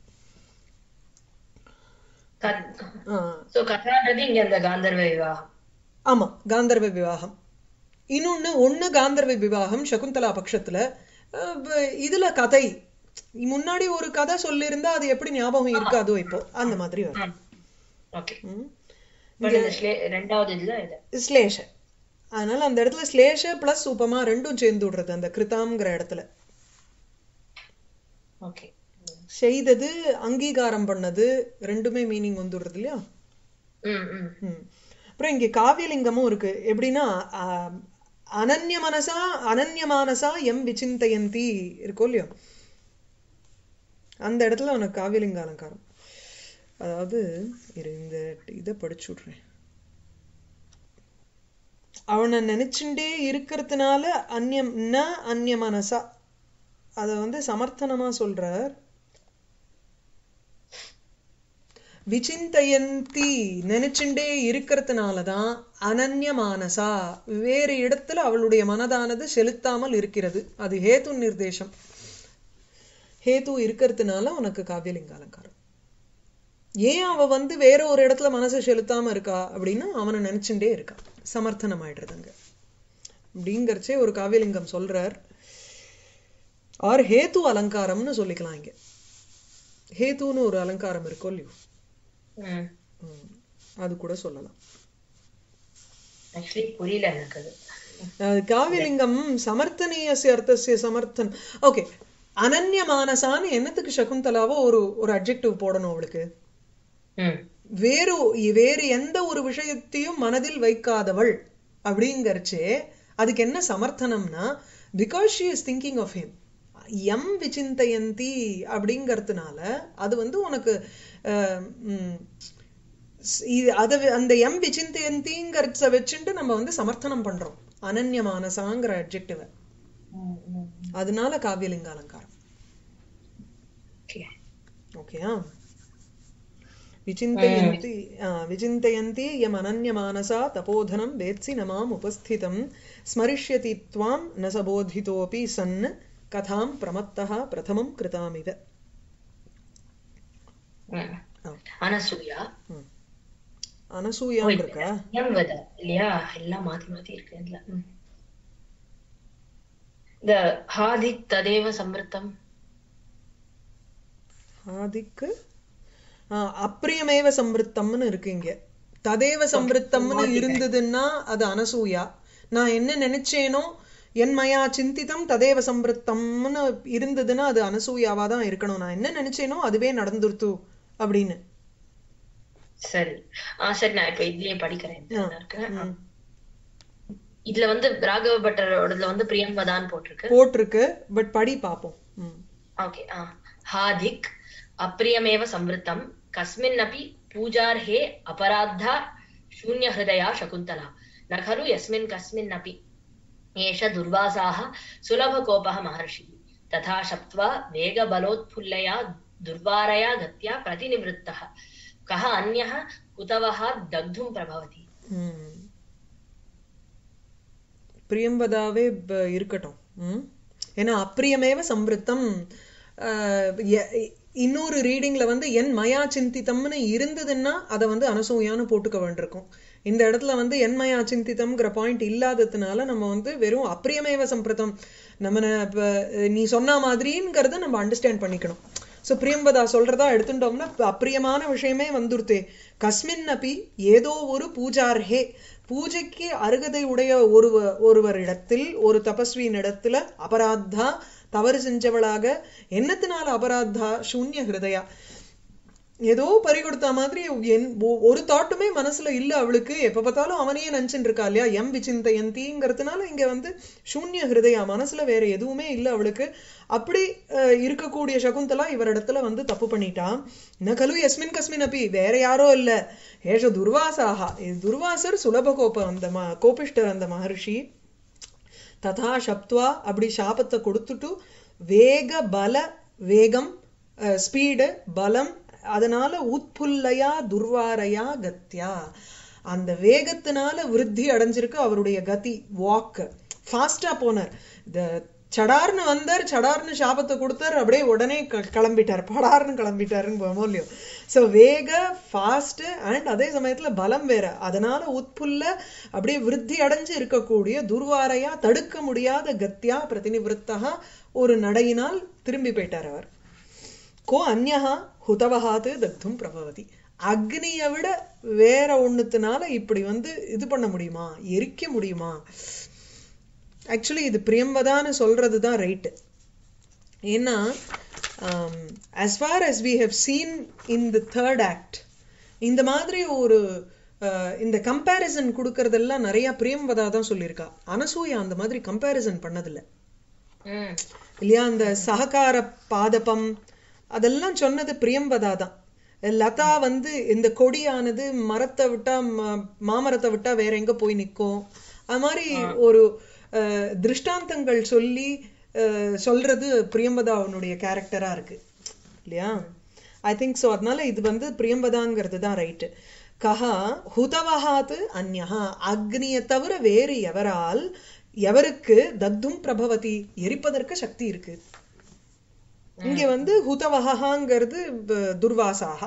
ஆஹ் சோ கதான்றது இங்க அந்த காந்தர்வ விவாகம் ஆமா காந்தர்வ விவாகம் இன்னொன்னு ஒண்ணு காந்தர்வ விவாகம் சகுந்தலா பட்சத்துல அஹ் வ- இதுல கதை முன்னாடி ஒரு கதை சொல்லியிருந்தா அது எப்படி ஞாபகம் இருக்காதோ இப்போ அந்த மாதிரி வரும் ஓகே ம். பட் இந்த ஸ்லே- ரெண்டாவது இதுல இது ஸ்லேஷ அதனால அந்த இடத்துல ஸ்லேஷ பிளஸ் உபமா ரெண்டும் சேர்ந்து விடுறது அந்த கிருதாம்ங்கிற இடத்துல ஓகே செய்தது அங்கீகாரம் பண்ணது ரெண்டுமே மீனிங் வந்துடுறது இல்லையா ம் ம் ம். அப்புறம் இங்க காவியலிங்கமும் இருக்கு எப்படின்னா ஆஹ், அனன்ய மனசா அனன்ய மானசா எம் விசிந்தயந்தி இருக்கோ இல்லையோ அந்த இடத்துல உனக்கு காவியலிங்க அலங்காரம் அதாவது இரு இந்த இதை படிச்சு விடுறேன் அவனை நினைச்சுட்டே இருக்கிறதுனால அந்நியம் ந அந்நிய மனசா அத வந்து சமர்த்தனமா சொல்றார் விசிந்தயந்தி நினைச்சுண்டே இருக்கிறதுனாலதான் அனன்ய மானசா வேறு இடத்துல அவளுடைய மனதானது செலுத்தாமல் இருக்கிறது அது ஹேது நிர்தேசம் ஹேது இருக்கிறதுனால உனக்கு காவியலிங்க அலங்காரம் ஏன் அவ வந்து வேற ஒரு இடத்துல மனசை செலுத்தாம இருக்கா அப்படின்னா அவனை நினைச்சுட்டே இருக்கா சமர்த்தனம் ஆயிடுறதுங்க அப்படிங்கறச்சே ஒரு காவியலிங்கம் சொல்றார் ஆர் ஹேத்து அலங்காரம்னு சொல்லிக்கலாம் இங்க ஹேத்துன்னு ஒரு அலங்காரம் இருக்கோ இல்லையோ ம் ம், அது கூட சொல்லலாம் ஆக்சுவலி புரியல எனக்கு அது அஹ் காவியலிங்கம் சமர்த்தனீயஸ்ய அர்த்தஸ்ய சமர்த்தன் ஓகே அனன்ய மானசான்னு என்னத்துக்கு சகுந்தலாவோ ஒரு ஒரு அட்ஜெக்டிவ் போடணும் அவளுக்கு ம் வேறு வேறு எந்த ஒரு விஷயத்தையும் மனதில் வைக்காதவள் அப்படிங்கறச்சே அதுக்கு என்ன சமர்த்தனம்னா because she is thinking of him எம் விசிந்தயந்தி அப்படிங்கறதுனால அது வந்து உனக்கு அஹ், ம், ஸ்- இது- அத வ- அந்த எம் விசிந்தயந்திங்கிறத வச்சுட்டு நம்ம வந்து சமர்த்தனம் பண்றோம் அனன்ய மானசாங்கிற அட்ஜெக்டிவ ம், ம். அதனால காவியலிங்க அலங்காரம் Okay. ஓகேயா விசிந்தயந்தி ஆ, விசிந்தயந்தி யம் அனன்யமானசா தபோதனம் வேத்சி ந மாம் உபஸ்திதம் ஸ்மரிஷ்யதி த்வாம் ந சபோதிதோபி சன் கதாம் பிரமத்தः பிரதமம் கிருதாமிவ ம். ஆ. அனசூயா ம். அனசூயான் இருக்கா எம் வத இல்லையா எல்லாம் மாத்தி மாத்தி இருக்கு இதுல ம். இந்த ஹாதிக் ததேவ சம்ருத்தம் ஆதிக்கு ஆ, அப்பிரியமேவ சம்ருத்தம்னு இருக்கு இங்க ததேவ சம்ருத்தம்னு இருந்ததுன்னா அது அனசூயா நான் என்ன நினைச்சேனோ என் மயா சிந்திதம் ததேவ சம்ருத்தம்னு இருந்ததுன்னா அது அனசூயாவா தான் இருக்கணும் நான் என்ன நினைச்சேனோ அதுவே நடந்துருத்து அப்படின்னு சரி ஆ சரி நான் இப்ப இதுலயே படிக்கிறேன் ஆ. இதுல இருக்கு. ஆ. ம். இதுல வந்து ராகவ பட்டரோடதுல வந்து பிரியம்பதான் போட்டிருக்கு போட்டிருக்கு பட் படி பாப்போம் ம். ஓகே ஆ हादिक् अप्रियमेव संवृत्तं कस्मिन्नपि पूजार्हे अपराधा शून्यहृदया शकुन्तला न खलु यस्मिन् कस्मिन्नपि एष दुर्वासाः सुलभकोपः महर्षिः तथा शप्त्वा वेगबलोत्फुल्लया दुर्वारया गत्या प्रतिनिवृत्तः कः अन्यः कुतवः दग्धुं प्रभवति ம். பிரியம்பதாவே ப- இருக்கட்டும் ம்? ஏன்னா அப்பிரியமேவ சம்ருத்தம் ஆஹ், எ- இன்னொரு ரீடிங்ல வந்து என் மயா சிந்தித்தம்னு இருந்ததுன்னா அதை வந்து அனசூயான்னு போட்டுக்க வேண்டியிருக்கும் இந்த இடத்துல வந்து என் மயா சிந்தித்தம்ங்கிற பாயிண்ட் இல்லாததுனால நம்ம வந்து வெறும் அப்பிரியமேவ சம்பிரதம் நம்ம ந- இப்ப, நீ சொன்ன மாதிரிங்கிறத நம்ம அண்டர்ஸ்டாண்ட் பண்ணிக்கணும் சோ பிரியம்பதா சொல்றதா எடுத்துட்டோம்னா இப்ப அப்பிரியமான விஷயமே வந்துருத்தே கஸ்மின் அப்பி ஏதோ ஒரு பூஜார்ஹே பூஜைக்கு அருகதை உடைய ஒருவ ஒருவரிடத்தில் ஒரு தபஸ்வியின் இடத்துல அபராத்தா தவறு செஞ்சவளாக என்னத்தினால அபராத்தா சூன்ய ஹிருதயா ஏதோ பறி கொடுத்த மாதிரி என் ஒ- ஒரு தாட்டுமே மனசுல இல்ல அவளுக்கு எப்ப பார்த்தாலும் அவனையே நினைச்சுட்டு இருக்கா இல்லையா எம் விசிந்தயந்திங்கிறதுனால இங்க வந்து சூன்ய ஹிருதயா மனசுல வேற எதுவுமே இல்ல அவளுக்கு அப்படி அஹ், இருக்கக்கூடிய சகுந்தலா இவரிடத்துல வந்து தப்பு பண்ணிட்டா ந கலு எஸ்மின் கஸ்மின் அப்பி வேற யாரோ இல்ல ஏஷ துர்வாசாகா இது துர்வாசர் சுலப கோப அந்த ம கோபிஷ்டர் அந்த மகர்ஷி ததா சப்துவா அப்படி சாபத்தை கொடுத்துட்டு வேக பல வேகம் ஸ்பீடு பலம் அதனால உட்புல்லையா துர்வாரையா கத்தியா அந்த வேகத்தினால விருத்தி அடைஞ்சிருக்கு அவருடைய கதி வாக் ஃபாஸ்டா போனார் இந்த சடார்னு வந்தார் சடார்னு சாபத்தை கொடுத்தார் அப்படியே உடனே க- கிளம்பிட்டார் படார்னு கிளம்பிட்டாருன்னு போமோ இல்லையோ ஸோ வேக ஃபாஸ்ட் அண்ட் அதே சமயத்துல பலம் வேற அதனால உட்புல்ல அப்படியே விருத்தி அடைஞ்சு இருக்கக்கூடிய துர்வாரையா தடுக்க முடியாத கத்தியா பிரதிநிவృத்தா ஒரு நடையினால் திரும்பி போயிட்டார் அவர் கோ அந்யஹா ஹுதவஹாத்து தக்தும் பிரபவதி அக்னியை விட வேற ஒண்ணுத்தினால இப்படி வந்து இது பண்ண முடியுமா எரிக்க முடியுமா ஆக்சுவலி இது பிரியம்பதான்னு சொல்றது தான் ரைட்டு ஏன்னா as far as we have seen in the third act இந்த மாதிரி ஒரு அஹ், இந்த கம்பேரிசன் கொடுக்கறதெல்லாம் நிறைய பிரியம்பதா தான் சொல்லியிருக்கா அனசூயா அந்த மாதிரி கம்பேரிசன் பண்ணதில்லை ம் இல்லையா அந்த சககார பாதபம் அதெல்லாம் சொன்னது பிரியம்பதா தான் லதா வந்து இந்த கொடியானது மரத்தை விட்டா ம- மாமரத்தை விட்டா வேற எங்க போய் நிக்கும் அது மாதிரி ஒரு அஹ், திருஷ்டாந்தங்கள் சொல்லி அஹ், சொல்றது பிரியம்பதா அவனுடைய கேரக்டரா இருக்கு இல்லையா ஐ திங்க் ஸோ அதனால இது வந்து பிரியம்பதாங்கிறது தான் ரைட்டு கஹா ஹுதவஹாத்து அந்யஹா அக்னியை தவிர வேறு எவரால் எவருக்கு தத்தும் பிரபவதி எரிப்பதற்கு சக்தி இருக்கு இங்க வந்து ஹுதவஹாங்கிறது ப- துர்வாசாகா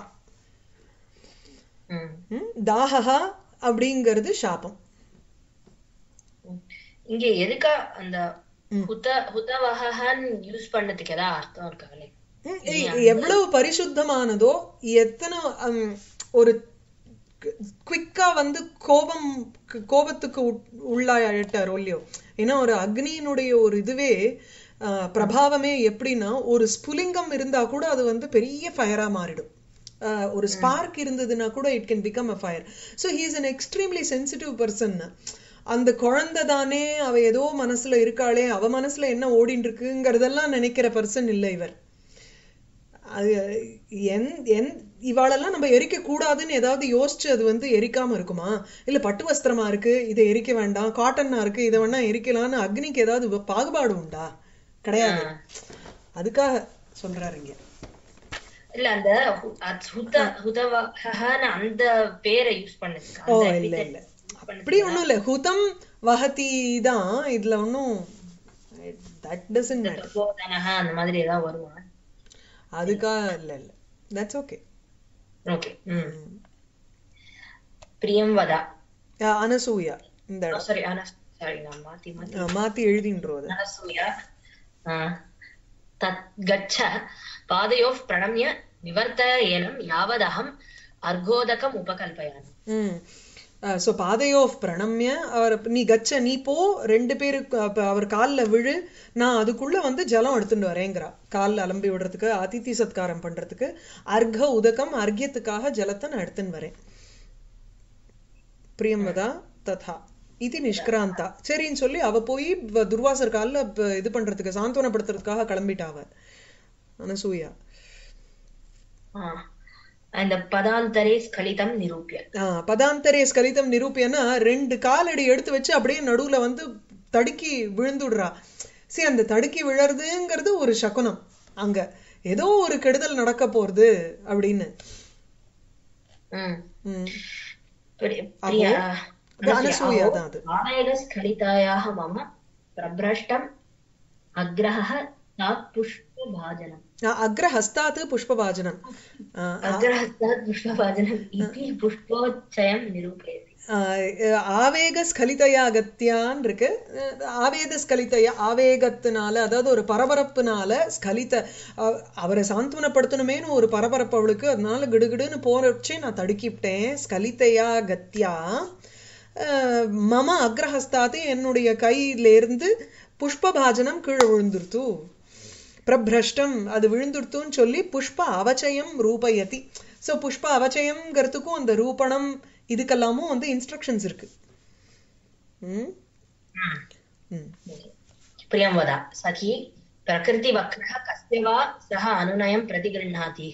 ம் ம், தாஹஹா அப்படிங்கிறது சாபம் ம். இங்க எதுக்கா அந்த ஹுத ஹுதவஹன் யூஸ் பண்ணதுக்கு ஏதாவது அர்த்தம் இருக்கா like, ம், எ- எவ்வளவு பரிசுத்தமானதோ எத்தனை ஹம், ஒரு குவிக்கா வந்து கோபம் கோபத்துக்கு உட்- உள்ளாயிட்டாரோ இல்லையோ ஏன்னா ஒரு அக்னியினுடைய ஒரு இதுவே ஆஹ், பிரபாவமே எப்படின்னா ஒரு ஸ்புலிங்கம் இருந்தா கூட அது வந்து பெரிய ஃபயரா மாறிடும் ஆஹ், ஒரு ஸ்பார்க் இருந்ததுன்னா கூட it can become a fire so he is an extremely sensitive person அந்த குழந்தை தானே அவ ஏதோ மனசுல இருக்காளே அவ மனசுல என்ன ஓடிட்டு இருக்குங்கிறதெல்லாம் நினைக்கிற பர்சன் இல்லை இவர் அது என் என் இவாளெல்லாம் நம்ம எரிக்க கூடாதுன்னு ஏதாவது யோசிச்சு அது வந்து எரிக்காம இருக்குமா இல்ல பட்டு வஸ்திரமா இருக்கு இதை எரிக்க வேண்டாம் காட்டன்னா இருக்கு இதை வேணா எரிக்கலாம்னு அக்னிக்கு ஏதாவது வ- பாகுபாடு உண்டா கிடையாது அதுக்காக சொல்றாரு இங்க இல்ல அந்த ஹு- அத் ஹுத ஹுதவஹன்னு அந்த பேரை யூஸ் பண்ணுது ஓ அந்த இல்ல epithet இல்ல use பண்ணுது. அப்படி ஒண்ணும் இல்ல ஹுதம் வஹதி தான் இதுல ஒன்றும் தட் டசன் இந்த மேட்டர் தபோதனஹ அந்த மாதிரி ஏதாவது வருமா அதுக்காக இல்ல இல்ல தட்ஸ் ஓகே ஓகே ம் பிரியம் வதா அனசூயா இந்த இடம் சாரி ஆனா சாரி நான் மாத்தி மாத்தி ஆ, மாத்தி எழுதின்றது अनसूया तत् गच्छ पादयोः प्रणम्य निवर्तयेनं यावदहम् अर्घोदकम् उपकल्पयामि ம் ஸோ பாதையோ பிரணம்ய அவர் நீ கச்ச நீ போ ரெண்டு பேருக்கு அப்ப அவர் காலில் விழு நான் அதுக்குள்ள வந்து ஜலம் எடுத்துட்டு வரேங்கிறா காலில் அலம்பி விடுறதுக்கு அதித்தி சத்காரம் பண்றதுக்கு அர்க்க உதகம் அர்க்கியத்துக்காக ஜலத்தை நான் எடுத்துன்னு வரேன் பிரியம்பதா ததா இது நிஷ்கிராந்தா சரின்னு சொல்லி அவ போய் வ- துர்வாசர் காலில் இது பண்றதுக்கு சாந்தவனப்படுத்துறதுக்காக கிளம்பிட்டா அவ அனசூயா ஆ. அந்த பதாந்தரே ஸ்கலிதம் நிரூபிய ஆ, பதாந்தரே ஸ்கலிதம் நிரூபியன்னா ரெண்டு காலடி எடுத்து வச்சு அப்படியே நடுவுல வந்து தடுக்கி விழுந்துடுறா சரி அந்த தடுக்கி விழறதுங்கிறது ஒரு சகுனம் அங்க ஏதோ ஒரு கெடுதல் நடக்க போறது அப்படின்னு ம். ம். பிரி- अहो, பிரியா அது அனசூயா अहो, தான் அது. आवेगस्खलितायाः मम प्रभ्रष्टम् अग्रहः तात् पुष्पभाजनम् ஆ, அக்ரஹஸ்தாத்து புஷ்பவாஜனம் ஆ, ஆ, अग्रहस्तात् पुष्पभाजनम् इति पुष्पोच्चयं निरूपयति ஆ, ஆவேக ஸ்கலிதையா கத்தியான் இருக்கு அஹ், ஆவேத ஸ்கலிதையா ஆவேகத்தினால அதாவது ஒரு பரபரப்புனால ஸ்கலித அ- அவரை சாந்தவனப்படுத்தணுமேனு ஒரு பரபரப்பு அவளுக்கு அதனால கிடுகிடுன்னு போறச்சே நான் தடுக்கிவிட்டேன் ஸ்கலிதையா கத்தியா அஹ், மம அக்ரஹஸ்தாத்து என்னுடைய கையிலேருந்து புஷ்பபாஜனம் கீழே விழுந்துருத்து பிரபிரஷ்டம் அது விழுந்துடுத்துன்னு சொல்லி புஷ்ப அவச்சயம் ரூபயதி ஸோ புஷ்ப அவச்சயம்ங்கிறதுக்கும் அந்த ரூபணம் இதுக்கெல்லாமும் வந்து இன்ஸ்ட்ரக்ஷன்ஸ் இருக்கு ம் ம் प्रियं वद सखी प्रकृतिवक्रः कस्य वा सः अनुनयं प्रतिगृह्णाति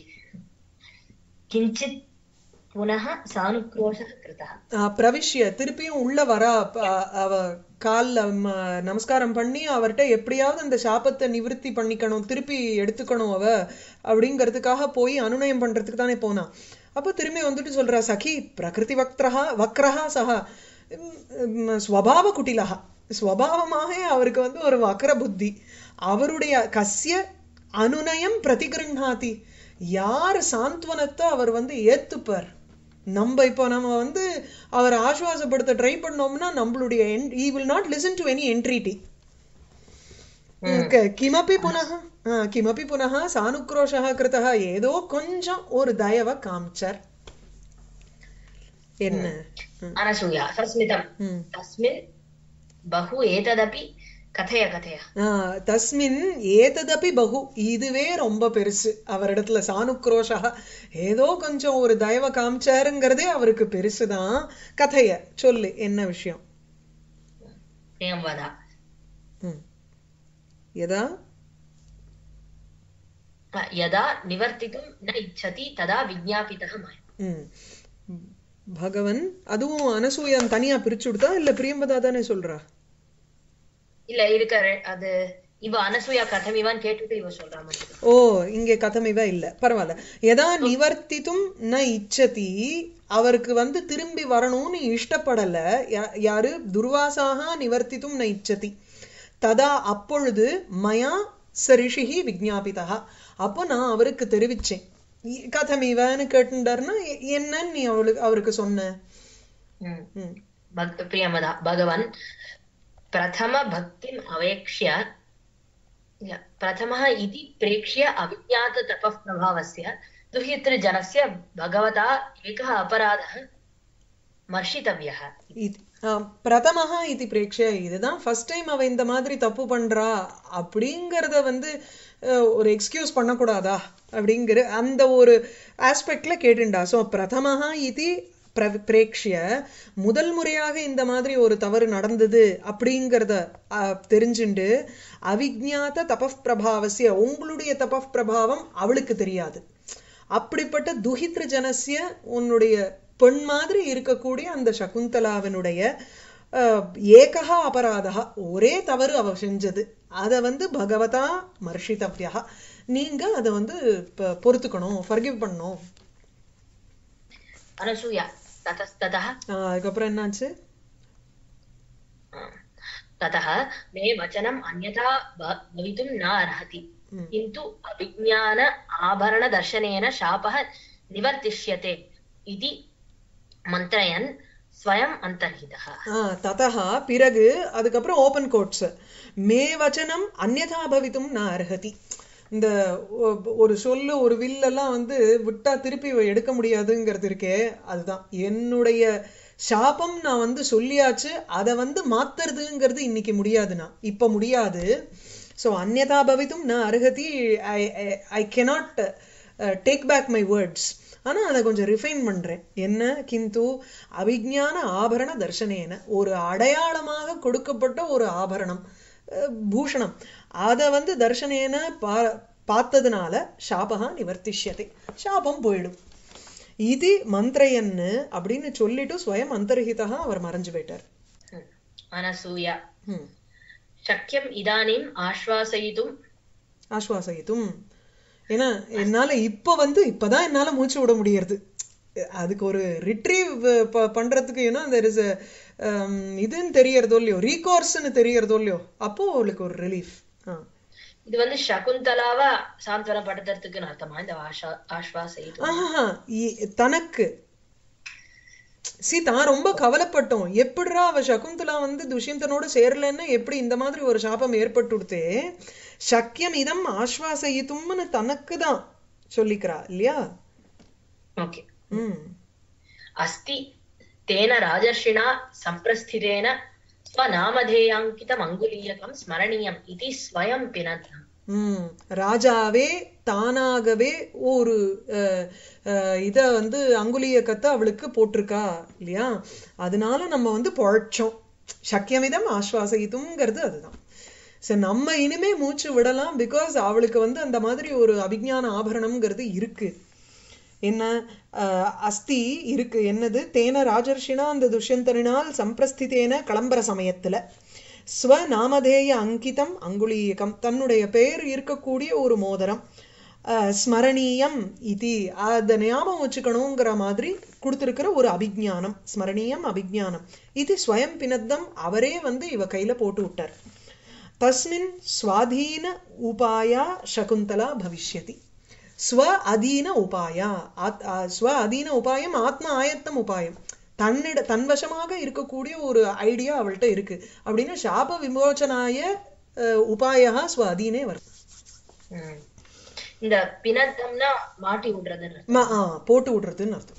किञ्चित् पुनः सानुक्रोशः कृतः ஆ, பிரவிஷ்ய திருப்பியும் உள்ள வரா ப- அவ கால்ல ம, நமஸ்காரம் பண்ணி அவர்கிட்ட எப்படியாவது அந்த சாபத்தை நிவிருத்தி பண்ணிக்கணும் திருப்பி எடுத்துக்கணும் அவ அப்படிங்கிறதுக்காக போய் அனுநயம் பண்றதுக்கு தானே போனா அப்ப திரும்பி வந்துட்டு சொல்றா சகி பிரகிருதி வக்ரஹா வக்ரஹா சஹா ம், ம், ஸ்வபாவ குட்டிலஹா ஸ்வபாவமாக அவருக்கு வந்து ஒரு வக்ர புத்தி அவருடைய கஸ்ய அனுநயம் பிரதிகிருண்ணாதி யார் சாந்த்வனத்தை அவர் வந்து ஏத்துப்பார் நம்ம இப்போ நம்ம வந்து அவரை ஆசுவாசப்படுத்த ட்ரை பண்ணோம்னா நம்மளுடைய he will not listen to any entreaty கிமப்பி புனः ஆ, கிமப்பி புனः சானுக்ரோஷः கிருத்தः ஏதோ கொஞ்சம் ஒரு தயவை காமிச்சார் என்ன ம், अनसूया सस्मितम् ம். तस्मिन् बहु एतदपि कथय कथय ஆ, தஸ்மின் ஏததபி பகு இதுவே ரொம்ப பெருசு அவரிடத்துல சானுக்ரோஷா ஏதோ கொஞ்சம் ஒரு தயவை காமிச்சாருங்கிறதே அவருக்கு பெருசுதான் கதைய சொல்லு என்ன விஷயம் प्रियं वद ம். எதா यदा निवर्तितुं न इच्छति तदा विज्ञापितः मया ம். பகவன் அதுவும் அனசூயான் தனியா பிரிச்சு விடுதா இல்ல பிரியம்பதா தானே சொல்றா இல்ல இருக்க ரெ- அது இவ அனசூயா கதமிவான்னு கேட்டுட்டு இவ சொல்றா மாதிரி ஓ இங்கே கதமிவ இல்ல பரவாயில்ல எதா நிவர்த்தித்தும் ந இச்சதி அவருக்கு வந்து திரும்பி வரணும்னு இஷ்டப்படல யா- யாரு துர்வாசாக நிவர்த்தித்தும் ந இச்சதி ததா அப்பொழுது மயா சரிஷிஹி விஜ்ஞாபிதா அப்போ நான் அவருக்கு தெரிவிச்சேன் இ- கதமிவன்னு கேட்டுட்டாருன்னா எ- என்னன்னு நீ அவளுக்கு அவருக்கு சொன்ன ம். ம். भक्- प्रियमदा भगवन् प्रथमभक्तिम् अवेक्ष्य य- प्रथमः इति प्रेक्ष्य अविज्ञाततपः प्रभावस्य दुहितृजनस्य भगवता एकः अपराधः मर्षितव्यः இது பிரதமஹா இது பிரேக்ஷ இதுதான் ஃபர்ஸ்ட் டைம் அவ இந்த மாதிரி தப்பு பண்றா அப்படிங்கறத வந்து அஹ், ஒரு எக்ஸ்கியூஸ் பண்ணக்கூடாதா அப்படிங்கிற அந்த ஒரு ஆஸ்பெக்ட்ல கேட்டுண்டா ஸோ பிரதமஹா இது பிர- பிரேக்ஷ்ய முதல் முறையாக இந்த மாதிரி ஒரு தவறு நடந்தது அப்படிங்கிறத அஹ், தெரிஞ்சுண்டு அவிஜ்ஞாத தபப் பிரபாவசிய உங்களுடைய தபப் பிரபாவம் அவளுக்கு தெரியாது அப்படிப்பட்ட துஹித்ர ஜனசிய உன்னுடைய பெண் மாதிரி இருக்கக்கூடிய அந்த சகுந்தலாவினுடைய அஹ், ஏகஹா அபராதா ஒரே தவறு அவ செஞ்சது அதை வந்து பகவதா மர்ஷிதவ்யா நீங்க அதை வந்து ப- பொறுத்துக்கணும் ஃபர்கிவ் பண்ணணும் अनसूया ततस्ततः ஆஹ் அதுக்கப்புறம் என்னாச்சு ततः मे वचनम् अन्यथा भ- भवितुं न अर्हति ம். किन्तु अभिज्ञान आभरणदर्शनेन शापः निवर्तिष्यते इति मन्त्रयन् स्वयम् अन्तर्हितः ஆஹ் ததா பிறகு அதுக்கப்புறம் ஓபன் கோட்ஸ் மே வச்சனம் அந்யதா பவித்தும் ந அர்ஹதி இந்த ஒ- ஒரு சொல்லு ஒரு வில்லெல்லாம் வந்து விட்டா திருப்பி எடுக்க முடியாதுங்கிறது இருக்கே அதுதான் என்னுடைய சாபம் நான் வந்து சொல்லியாச்சு அதை வந்து மாத்துறதுங்கிறது இன்னைக்கு முடியாதுண்ணா இப்ப முடியாது ஸோ அந்யதா பவித்தும் ந அருகதி I I cannot take back my words ஆனா அதை கொஞ்சம் ரிஃபைன் பண்றேன் என்ன கிந்து அவிஜ்ஞான ஆபரண தர்சனேன ஒரு அடையாளமாக கொடுக்கப்பட்ட ஒரு ஆபரணம் அஹ், பூஷணம் அதை வந்து தர்சனேன பா பார்த்ததுனால சாபகா நிவர்த்திஷ்யத்தை சாபம் போயிடும் இது மந்திரயன்னு அப்படின்னு சொல்லிட்டு ஸ்வயம் அந்தர்ஹிதா அவர் மறைஞ்சு போயிட்டார் हम्म। अनसूया ம். शक्यम् इदानीम् आश्वासयितुम् ஆஸ்வாசயித்தும் ஏன்னா என்னால இப்ப வந்து இப்பதான் என்னால மூச்சு விட முடியறது அதுக்கு ஒரு ரிட்ரீவ் பண்றதுக்கு ஏன்னா தெர் இஸ் இதுன்னு தெரியறதோ இல்லையோ ரீகோர்ஸ்னு தெரியறதோ இல்லையோ அப்போ அவளுக்கு ஒரு ரிலீஃப் இது வந்து சகுந்தலாவ சாந்தனப்படுத்துறதுக்குன்னு அர்த்தமா இந்த ஆஷா ஆஸ்வாசயித்தும் ஆஹா இ- தனக்கு சி தான் ரொம்ப கவலைப்பட்டோம் எப்படிடா அவ சகுந்தலா வந்து துஷ்யந்தனோட சேரலன்னு எப்படி இந்த மாதிரி ஒரு சாபம் ஏற்பட்டுடுத்தே சக்கியம் இதம் ஆஸ்வாசயித்தும்னு தனக்கு தான் சொல்லிக்கிறா இல்லையா ஓகே ம் अस्ति तेन राजर्षिणा सम्प्रस्थितेन स्वनामधेयाङ्कितम् अङ्गुलीयकं स्मरणीयम् इति स्वयं पिनद्धम् ம் ராஜாவே தானாகவே ஒரு அஹ், அஹ், இத வந்து அங்குலியக்கத்தை அவளுக்கு போட்டிருக்கா இல்லையா அதனால நம்ம வந்து பொழைச்சோம் சக்கியமிதம் ஆஸ்வாசயித்துங்கிறது அதுதான் சரி நம்ம இனிமே மூச்சு விடலாம் பிகாஸ் அவளுக்கு வந்து அந்த மாதிரி ஒரு அபிஞான ஆபரணம்ங்கிறது இருக்கு என்ன அஹ், அஸ்தி இருக்கு என்னது தேன ராஜர்ஷினா அந்த துஷ்யந்தனினால் சம்பிரஸ்திதேன கிளம்புற சமயத்துல ஸ்வநாமதேய அங்கிதம் அங்குலீயகம் தன்னுடைய பெயர் இருக்கக்கூடிய ஒரு மோதிரம் அஹ், ஸ்மரணீயம் இது அதை ஞாபகம் வச்சுக்கணுங்கிற மாதிரி கொடுத்திருக்கிற ஒரு அபிஜானம் ஸ்மரணீயம் அபிஜானம் இது ஸ்வயம் பினத்தம் அவரே வந்து இவ கையில போட்டு விட்டார் தஸ்மின் ஸ்வாதீன உபாயா சகுந்தலா பவிஷ்யதி ஸ்வ அதீன உபாயா ஆத்- ஆ, ஸ்வ அதீன உபாயம் ஆத்ம ஆயத்தம் உபாயம் தன்னிட தன்வசமாக இருக்கக்கூடிய ஒரு ஐடியா அவள்கிட்ட இருக்கு அப்படின்னா சாப விமோச்சனாய அஹ், உபாயா ஸ்வ அதீனே வரும் ம். இந்த பினத்தம்னா மாட்டி விடுறதுன்னு ம- ஆ, போட்டு விடுறதுன்னு அர்த்தம்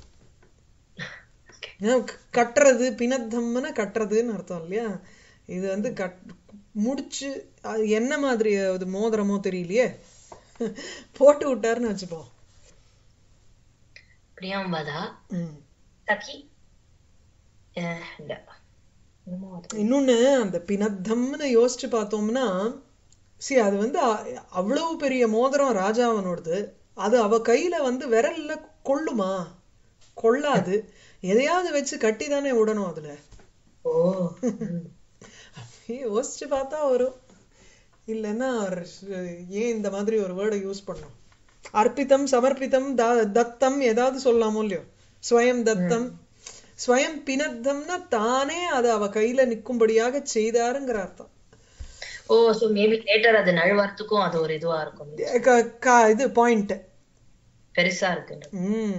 ஏன் க- கட்டுறது பினத்தம்னா கட்டுறதுன்னு அர்த்தம் இல்லையா இது வந்து கட் முடிச்சு அது என்ன மாதிரி அது மோதிரமோ தெரியலையே போட்டு விட்டாருன்னு வச்சுப்போம் பிரியம் வதா ம். சகி அஹ், இந்த என்னமோ அது. இன்னொன்னு அந்த பினத்தம்னு யோசிச்சு பார்த்தோம்னா சி அது வந்து அ- அவ்வளவு பெரிய மோதிரம் ராஜாவனோடது அது அவ கையில வந்து விரல்ல கொள்ளுமா கொள்ளாது எதையாவது வச்சு கட்டி தானே விடணும் அதுல ஓ ம். யோசிச்சு பார்த்தா வரும் இல்லைன்னா அவர் ஏன் இந்த மாதிரி ஒரு வேர்டை யூஸ் பண்ணோம் அர்ப்பிதம் சமர்ப்பிதம் த- தத்தம் ஏதாவது சொல்லலாமோ இல்லையோ ஸ்வயம் தத்தம் ஸ்வயம் பினத்தம்னா தானே அது அவ கையில நிக்கும்படியாக செய்தாருங்கிற அர்த்தம் ஓ சோ மேபி லேட்டர் அது நழுவறதுக்கும் அது ஒரு இதுவா இருக்கும் க- க- இது பாயிண்ட் பெருசா இருக்குன்ற ம்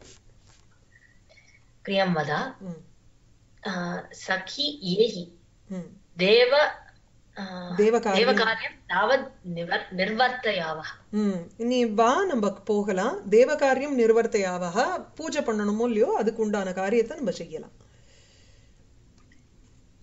பிரியம் வதா ம், அஹ், சகி ஏஹி ம். தேவ அஹ், தேவகாரியம். தேவகாரியம் தாவத் நிவர் நிர்வர்த்தயாவः ம் நீ வா நம்ம போகலாம் தேவகாரியம் நிர்வர்த்தையாவக பூஜை பண்ணணுமோ இல்லையோ அதுக்கு உண்டான காரியத்தை நம்ம செய்யலாம்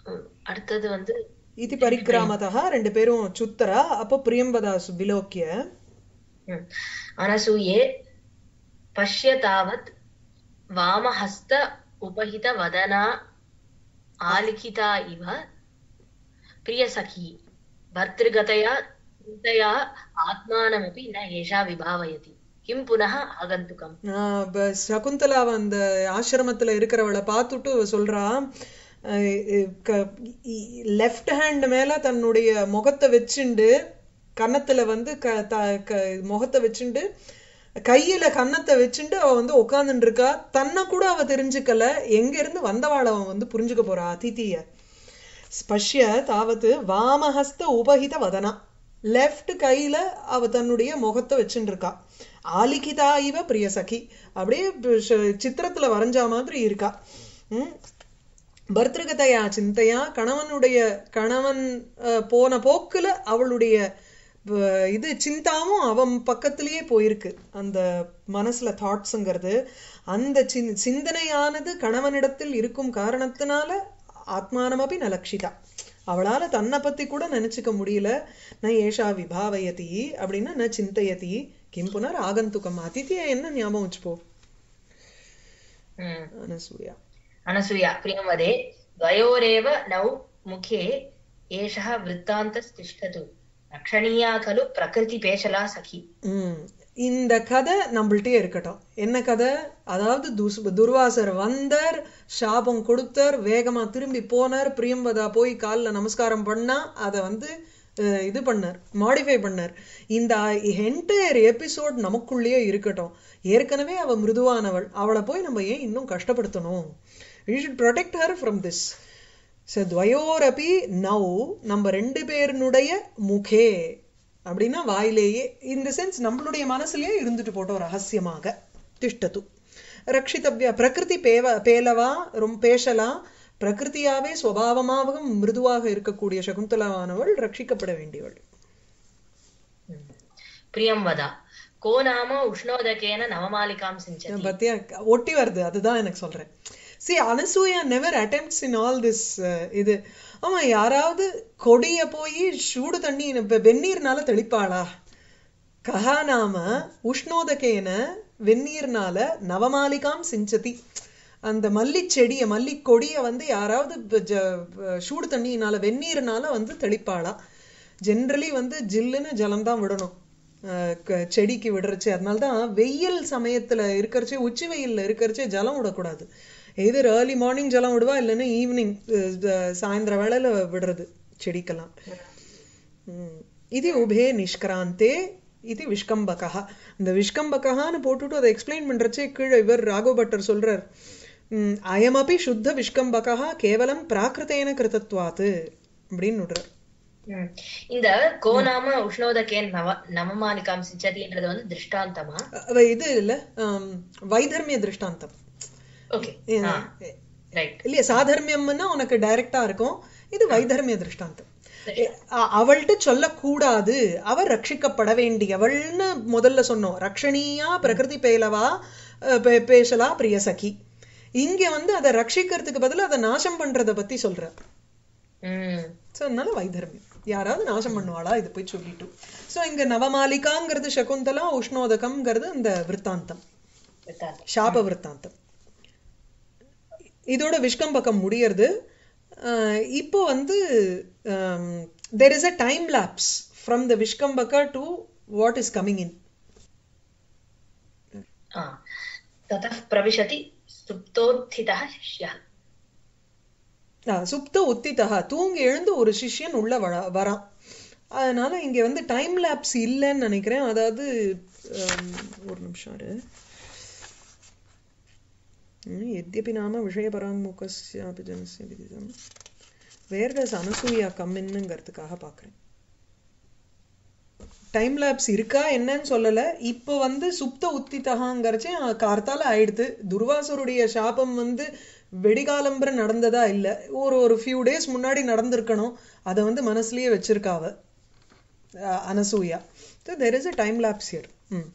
உம், அடுத்தது வந்து இது பரிக்கிராமதா ரெண்டு பேரும் சுத்தரா அப்போ பிரியம்பதா சு- விலோக்கிய உம், அனசூயே பஷ்ய தாவத் வாமஹஸ்த உபஹித வதனா ஆலிகிதா இவ பிரியசகி பர்திருகதயா சிந்தயா ஆத்மானமபி ந ஏஷா விபாவயதி கிம் புனः ஆகந்துகம் ஆஹ் ப- சகுந்தலாவ அந்த ஆசிரமத்துல இருக்கிறவளை பார்த்துட்டு அவ சொல்றா லெஃப்ட் ஹேண்ட் மேல தன்னுடைய முகத்தை வச்சுண்டு கன்னத்துல வந்து க த- க- முகத்தை வச்சுண்டு கையில கன்னத்தை வச்சுண்டு அவ வந்து உட்கார்ந்துட்டு இருக்கா தன்னை கூட அவ தெரிஞ்சுக்கல எங்க இருந்து வந்தவாள அவன் வந்து புரிஞ்சுக்க போறா அதிதிய ஸ்பஷ்ய தாவது வாமஹஸ்த உபஹித வதனா லெஃப்ட் கையில அவ தன்னுடைய முகத்தை வச்சுட்டு இருக்கா ஆலிகிதா இவ பிரிய சகி அப்படியே ப- ஷ- சித்திரத்துல வரைஞ்ச மாதிரி இருக்கா ம் பர்திருகதையா சிந்தையா கணவனுடைய கணவன் அஹ், போன போக்குல அவளுடைய அஹ், இது சிந்தாவும் அவன் பக்கத்திலேயே போயிருக்கு அந்த மனசுல தாட்ஸுங்கிறது அந்த சின் சிந்தனையானது கணவனிடத்தில் இருக்கும் காரணத்தினால ஆத்மானமபி நலக்ஷிதா அவளால தன்னை பத்தி கூட நினைச்சுக்க முடியல ந ஏஷா விபாவயதி அப்படின்னா ந சிந்தயதி கிம் புனர் ஆகந்துக்கம் அதித்திய என்ன ஞாபகம் வச்சுப்போ உம். அனசூயா अनसूया प्रियं वदे द्वयोरेव नौ मुखे एषः वृत्तान्तस्तिष्ठतु रक्षणीया खलु प्रकृतिपेशला सखी ம் இந்த கதை நம்மள்ட்டே இருக்கட்டும் என்ன கதை அதாவது துஸ் துர்வாசர் வந்தார் சாபம் கொடுத்தார் வேகமா திரும்பி போனார் பிரியம்பதா போய் காலில் நமஸ்காரம் பண்ணா அதை வந்து அஹ், இது பண்ணார் மாடிஃபை பண்ணார் இந்த என்டையர் எபிசோட் நமக்குள்ளேயே இருக்கட்டும் ஏற்கனவே அவ மிருதுவானவள் அவளை போய் நம்ம ஏன் இன்னும் கஷ்டப்படுத்தணும் we should protect her from this so துவயோரபி நவ் நம்ம ரெண்டு பேருனுடைய முகே அப்படின்னா வாயிலேயே இந்த சென்ஸ் நம்மளுடைய மனசுலயே இருந்துட்டு போட்டோம் ரகசியமாக திஷ்டத்து ரக்ஷிதவ்யா பிரகிருதி பேவ பேலவா ரொம்ப பேசலாம் பிரகிருதியாவே சுவாவமாக மிருதுவாக இருக்கக்கூடிய சகுந்தலாவானவள் ரட்சிக்கப்பட வேண்டியவள் प्रियं वद को नाम उष्णोदकेन नवमालिकां सिञ्चति பத்தியா ஒட்டி வருது அதுதான் எனக்கு சொல்றேன் see Anasuya never attempts in all this இது ஆமா யாராவது கொடிய போய் சூடு தண்ணி இப்ப வெந்நீர்னால தெளிப்பாளா கஹா நாம உஷ்ணோதகேன வெந்நீர்னால நவமாலிகாம் சிஞ்சதி அந்த மல்லிச் செடிய மல்லிக் கொடிய வந்து யாராவது இப்ப ஜ- சூடு தண்ணியினால வெந்நீர்னால வந்து தெளிப்பாளா ஜென்ரலி வந்து ஜில்லுன்னு ஜலம்தான் விடணும் அஹ் க- செடிக்கு விடுறச்சு அதனால தான் வெயில் சமயத்துல இருக்கறச்சே உச்சி வெயில்ல இருக்கறச்சே ஜலம் விடக்கூடாது எதிர் ஏர்லி மார்னிங் ஜலம் விடுவா இல்லைன்னா ஈவினிங் சாயந்தர வேளையில விடுறது செடிக்கெல்லாம் ம். இது உபே நிஷ்கிராந்தே இது விஷ்கம்பகா இந்த விஷ்கம்பகான்னு போட்டுட்டு அதை எக்ஸ்பிளைன் பண்றச்சே கீழே இவர் ராகவ பட்டர் சொல்றார் ம், அயமபி சுத்த விஷ்கம்பகா கேவலம் பிராகிருத்தேன கிருதத்வாத்து அப்படின்னு விடுறார் ம். இந்த கோ நாம உஷ்ணோதகேன் நவ நவமாலிகாம் சிஞ்சதின்றது வந்து திருஷ்டாந்தமா அவ இது இல்ல ஆம், வைதர்மிய திருஷ்டாந்தம் ஓகே ரைட் இல்லையா சாதர்மியம்னா உனக்கு டைரக்டா இருக்கும் இது வைதர்மிய திருஷ்டாந்தம் எ- அ- அவள்கிட்ட சொல்லக்கூடாது அவ ரட்சிக்கப்பட வேண்டியவள்னு முதல்ல சொன்னோம் ரக்ஷணீயா பிரகிருதி பேலவா அஹ், பே- பேசலா பிரிய சகி இங்க வந்து அதை ரட்சிக்கிறதுக்கு பதிலா அதை நாசம் பண்றத பத்தி சொல்ற ம் சோ அதனால வைதர்மியம் யாராவது நாசம் பண்ணுவாளா இது போய் சொல்லிட்டு சோ இங்க நவமாலிகாங்கிறது சகுந்தலா உஷ்ணோதகம்ங்கிறது அந்த விற்த்தாந்தம் வித்தாந்தம். சாப விற்த்தாந்தம் இதோட விஷ்கம்பக்கம் முடியறது அஹ் இப்போ வந்து there is a time lapse from the விஷ்கம்பக to what is coming in ah. ततः प्रविशति सुप्तोत्थितः शिष्यः சுப்த உத்திதா தூங்கி எழுந்து ஒரு சிஷ்யன் உள்ள வர- வரான் அதனால இங்க வந்து டைம் லாப்ஸ் இல்லைன்னு நினைக்கிறேன் அதாவது அம், ஒரு நிமிஷம் இரு ம், यद्यपि नाम விஷயபராங்முகஸ்யாபி ஜனஸ்ய விதிதம் வேர் டஸ் அனசூயா கம்மின்னுங்கிறதுக்காக பார்க்குறேன் டைம் லேப்ஸ் இருக்கா என்னன்னு சொல்லல இப்போ வந்து சுப்த உத்திதகாங்கிறச்சே கார்த்தால ஆயிடுது துர்வாசருடைய சாபம் வந்து வெடிகாலம்பர நடந்ததா இல்ல ஒரு ஒரு ஃபியூ டேஸ் முன்னாடி நடந்திருக்கணும் அதை வந்து மனசுலயே வச்சிருக்காவ ah, Anasuya there is a time lapse here hmm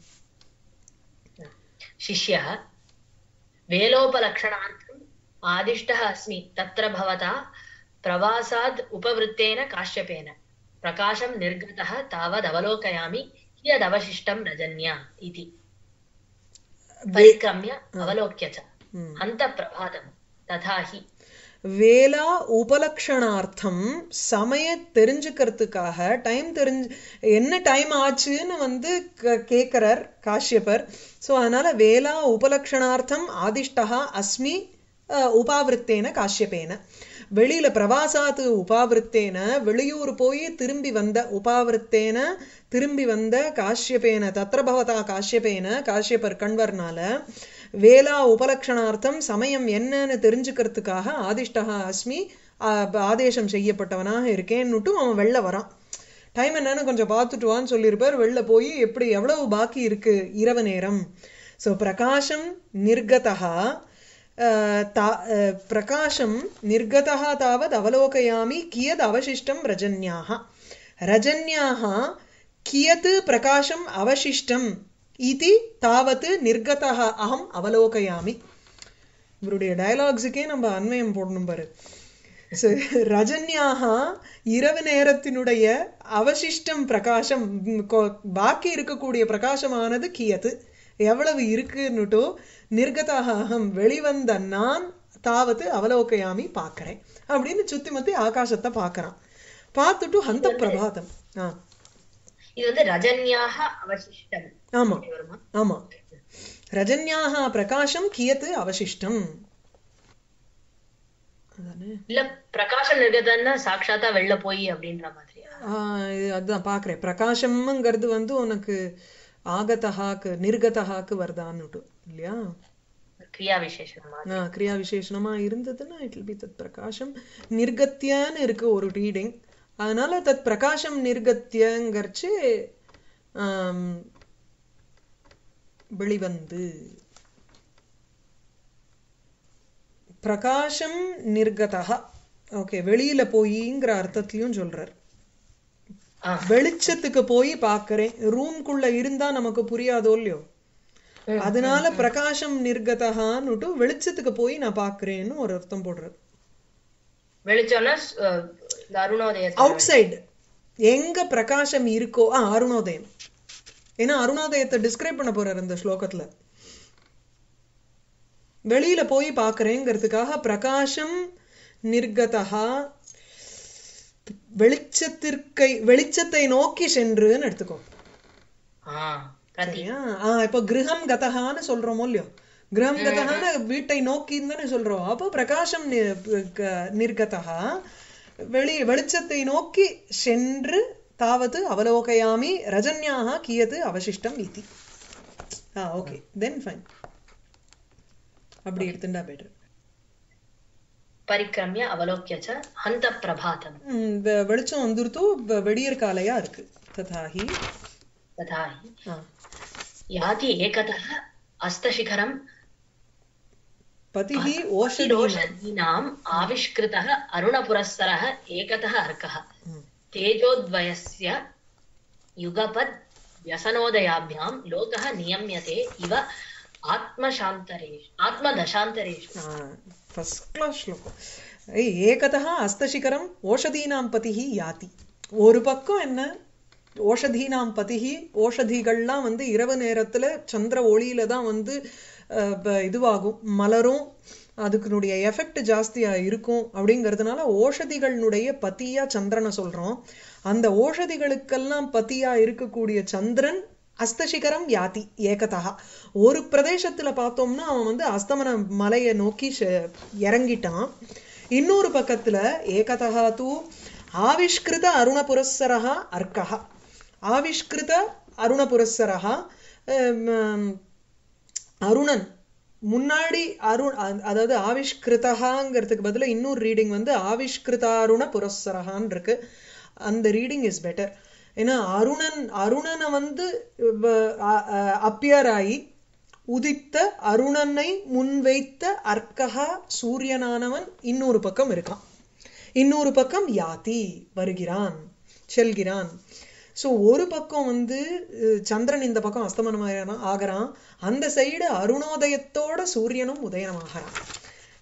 शिष्यः वेलोपलक्षणार्थम् आदिष्टः अस्मि तत्र भवता प्रवासाद् उपवृत्तेन काश्यपेन प्रकाशं निर्गतः तावदवलोकयामि कियदवशिष्टं रजन्या इति परिक्रम्य अवलोक्य च ம். हन्तप्रभातं तथा हि வேலா உபலக்ஷணார்த்தம் சமய தெரிஞ்சுக்கிறதுக்காக டைம் தெரிஞ்சு என்ன டைம் ஆச்சுன்னு வந்து க- கேக்குறார் காஷ்யபர் ஸோ அதனால வேலா உபலக்ஷணார்த்தம் ஆதிஷ்டா அஸ்மி அஹ், உபாவிருத்தேன காஷ்யபேன வெளியில பிரவாசாத்து உபாவிருத்தேன வெளியூர் போய் திரும்பி வந்த உபாவிருத்தேன திரும்பி வந்த காஷ்யபேன தத்ர பவதா காஷ்யபேன காஷ்யபர் கண்வர்னால வேலா உபலக்ஷணார்த்தம் சமயம் என்னன்னு தெரிஞ்சுக்கிறதுக்காக ஆதிஷ்டா அஸ்மி ஆ- ஆதேசம் செய்யப்பட்டவனாக இருக்கேன்னுட்டும் அவன் வெளில வரான் டைம் என்னன்னு கொஞ்சம் பார்த்துட்டு வான்னு சொல்லியிருப்பார் வெளில போய் எப்படி எவ்வளவு பாக்கி இருக்கு இரவு நேரம் ஸோ பிரகாஷம் நிர்கதா அஹ், தா- அஹ், பிரகாஷம் நிர்கதா தாவத் அவலோகயாமி கியத் அவசிஷ்டம் ரஜன்யாः ரஜன்யாः கியத் பிரகாஷம் அவசிஷ்டம் இதி தாவத் நிர்கதா அகம் அவலோகயாமி இவருடைய டயலாக்ஸுக்கே நம்ம அன்வயம் போடணும் பாரு So, ரஜன்யாக இரவு நேரத்தினுடைய அவசிஷ்டம் பிரகாசம் ம், கொ- பாக்கி இருக்கக்கூடிய பிரகாசமானது கியத்து எவ்வளவு இருக்குன்னுட்டோ நிர்கதாக அகம் வெளிவந்த நான் தாவது அவலோகயாமி பார்க்கறேன் அப்படின்னு சுத்தி முத்தி ஆகாசத்தை பார்க்கறான் பார்த்துட்டு ஹந்த பிரபாதம் ஆ இது வந்து ரஜன்யாக அவசிஷ்டம் ஆமா அப்படி வருமா ஆமா ரஜன்யாக பிரகாசம் கியத்து அவசிஷ்டம் அதானே இல்ல பிரகாஷம் நிர்கதன்னா சாட்சாத்தா வெளில போய் அப்படின்ற மாதிரியா ஆஹ் இது அதான் பார்க்குறேன் பிரகாசம்ங்கிறது வந்து உனக்கு ஆகதஹாக்கு நிர்கதஹாக்கு வருதான்னுட்டு இல்லையா கிரியா விசேஷமா ஆ, கிரியா விசேஷணமா இருந்ததுன்னா இட் வில் பி தத் பிரகாசம் நிர்கத்தியன்னு இருக்கு ஒரு ரீடிங் அதனால தத் பிரகாசம் நிர்கத்தியங்கிறச்சு ஆம், வெளிவந்து பிரகாசம் நிர்கதா ஓகே வெளியில போயிங்கிற அர்த்தத்திலையும் சொல்றார் ஆ. வெளிச்சத்துக்கு போய் பார்க்கறேன் ரூம்குள்ள இருந்தா நமக்கு புரியாதோ இல்லையோ ம், அதனால பிரகாசம் நிர்கதகான்னுட்டு வெளிச்சத்துக்கு போய் நான் பார்க்கறேன்னு ஒரு அர்த்தம் போடுறார் வெளிச்சம்னா அஹ், இந்த அருணோதயத்தை அவுட் சைடு எங்க பிரகாசம் இருக்கோ ஆ அருணோதயம் ஏன்னா அருணோதயத்தை டிஸ்கிரைப் பண்ண போறார் இந்த ஸ்லோகத்துல வெளியில போய் பார்க்கறேங்கிறதுக்காக பிரகாசம் நிர்கதா வெளிச்சத்திற்கை வெளிச்சத்தை நோக்கி சென்றுன்னு எடுத்துக்கோ ஆ பிரதி சரியா ஆ இப்போ கிரகம் கதகான்னு சொல்றோமோ இல்லையோ கிரகம் கதகான வீட்டை நோக்கின்னு தானே சொல்றோம் அப்போ பிரகாசம் நி- க- நிர்கதா வெளி வெளிச்சத்தை நோக்கி சென்று தாவது அவலோகயாமி ரஜன்யாக கியது அவசிஷ்டம் இதி ஆ ஓகே தென் ஃபைன் அப்படி எடுத்துட்டா பெட்டர் பரிக்கிரமிய அவலோக்கிய ச ஹந்த பிரபாதம் இந்த வெளிச்சம் வந்துருத்தோ வெடியற் காலையா இருக்கு ததாஹி तथा हि ஆ याति एकतः अस्तशिखरं பதிஹி ஓஷதி तिरोषधीनाम् आविष्कृतः अरुणपुरस्सरः एकतः अर्कः तेजोद्वयस्य युगपद् व्यसनोदयाभ्यां लोकः नियम्यते इव आत्मशान्तरेषु आत्मदशान्तरेषु ஃபர்ஸ்ட் கிளாஸ் ஸ்லோகம் ஏய், ஏகதः அஸ்தசிகரம் ஓஷதீனாம் பதிஹி யாதி ஒரு பக்கம் என்ன ஓஷதீனாம் பதிஹி ஓஷதிகள்லாம் வந்து இரவு நேரத்துல சந்திர ஒளியில தான் வந்து அஹ், ப- இதுவாகும் மலரும் அதுக்குனுடைய எஃபெக்ட் ஜாஸ்தியா இருக்கும் அப்படிங்கிறதுனால ஓஷதிகளுடைய பத்தியா சந்திரனை சொல்றோம் அந்த ஓஷதிகளுக்கெல்லாம் பத்தியா இருக்கக்கூடிய சந்திரன் அஸ்தசிகரம் யாதி ஏகதா ஒரு பிரதேசத்துல பார்த்தோம்னா அவன் வந்து அஸ்தமன மலையை நோக்கி செ- இறங்கிட்டான் இன்னொரு பக்கத்துல ஏகதா தூ ஆவிஷ்கிருத அருணபுரஸ்ஸரஹ அர்க்கஹ ஆவிஷ்கிருத அருணபுரஸ்ஸரஹ அம், அருணன் முன்னாடி அருண் அ- அதாவது ஆவிஷ்கிருதகாங்கிறதுக்கு பதிலா இன்னொரு ரீடிங் வந்து ஆவிஷ்கிருதாருண புரஸ்ஸரகான்னு இருக்கு அந்த ரீடிங் இஸ் பெட்டர் ஏன்னா அருணன் அருணனை வந்து அப்பியர் ஆகி உதித்த அருணனை முன்வைத்த அர்க்கஹா சூரியனானவன் இன்னொரு பக்கம் இருக்கான் இன்னொரு பக்கம் யாதி வருகிறான் செல்கிறான் ஸோ ஒரு பக்கம் வந்து அஹ், சந்திரன் இந்த பக்கம் அஸ்தமனம் ஆகிறான் ஆகிறான் அந்த சைடு அருணோதயத்தோட சூரியனும் உதயனமாகறான்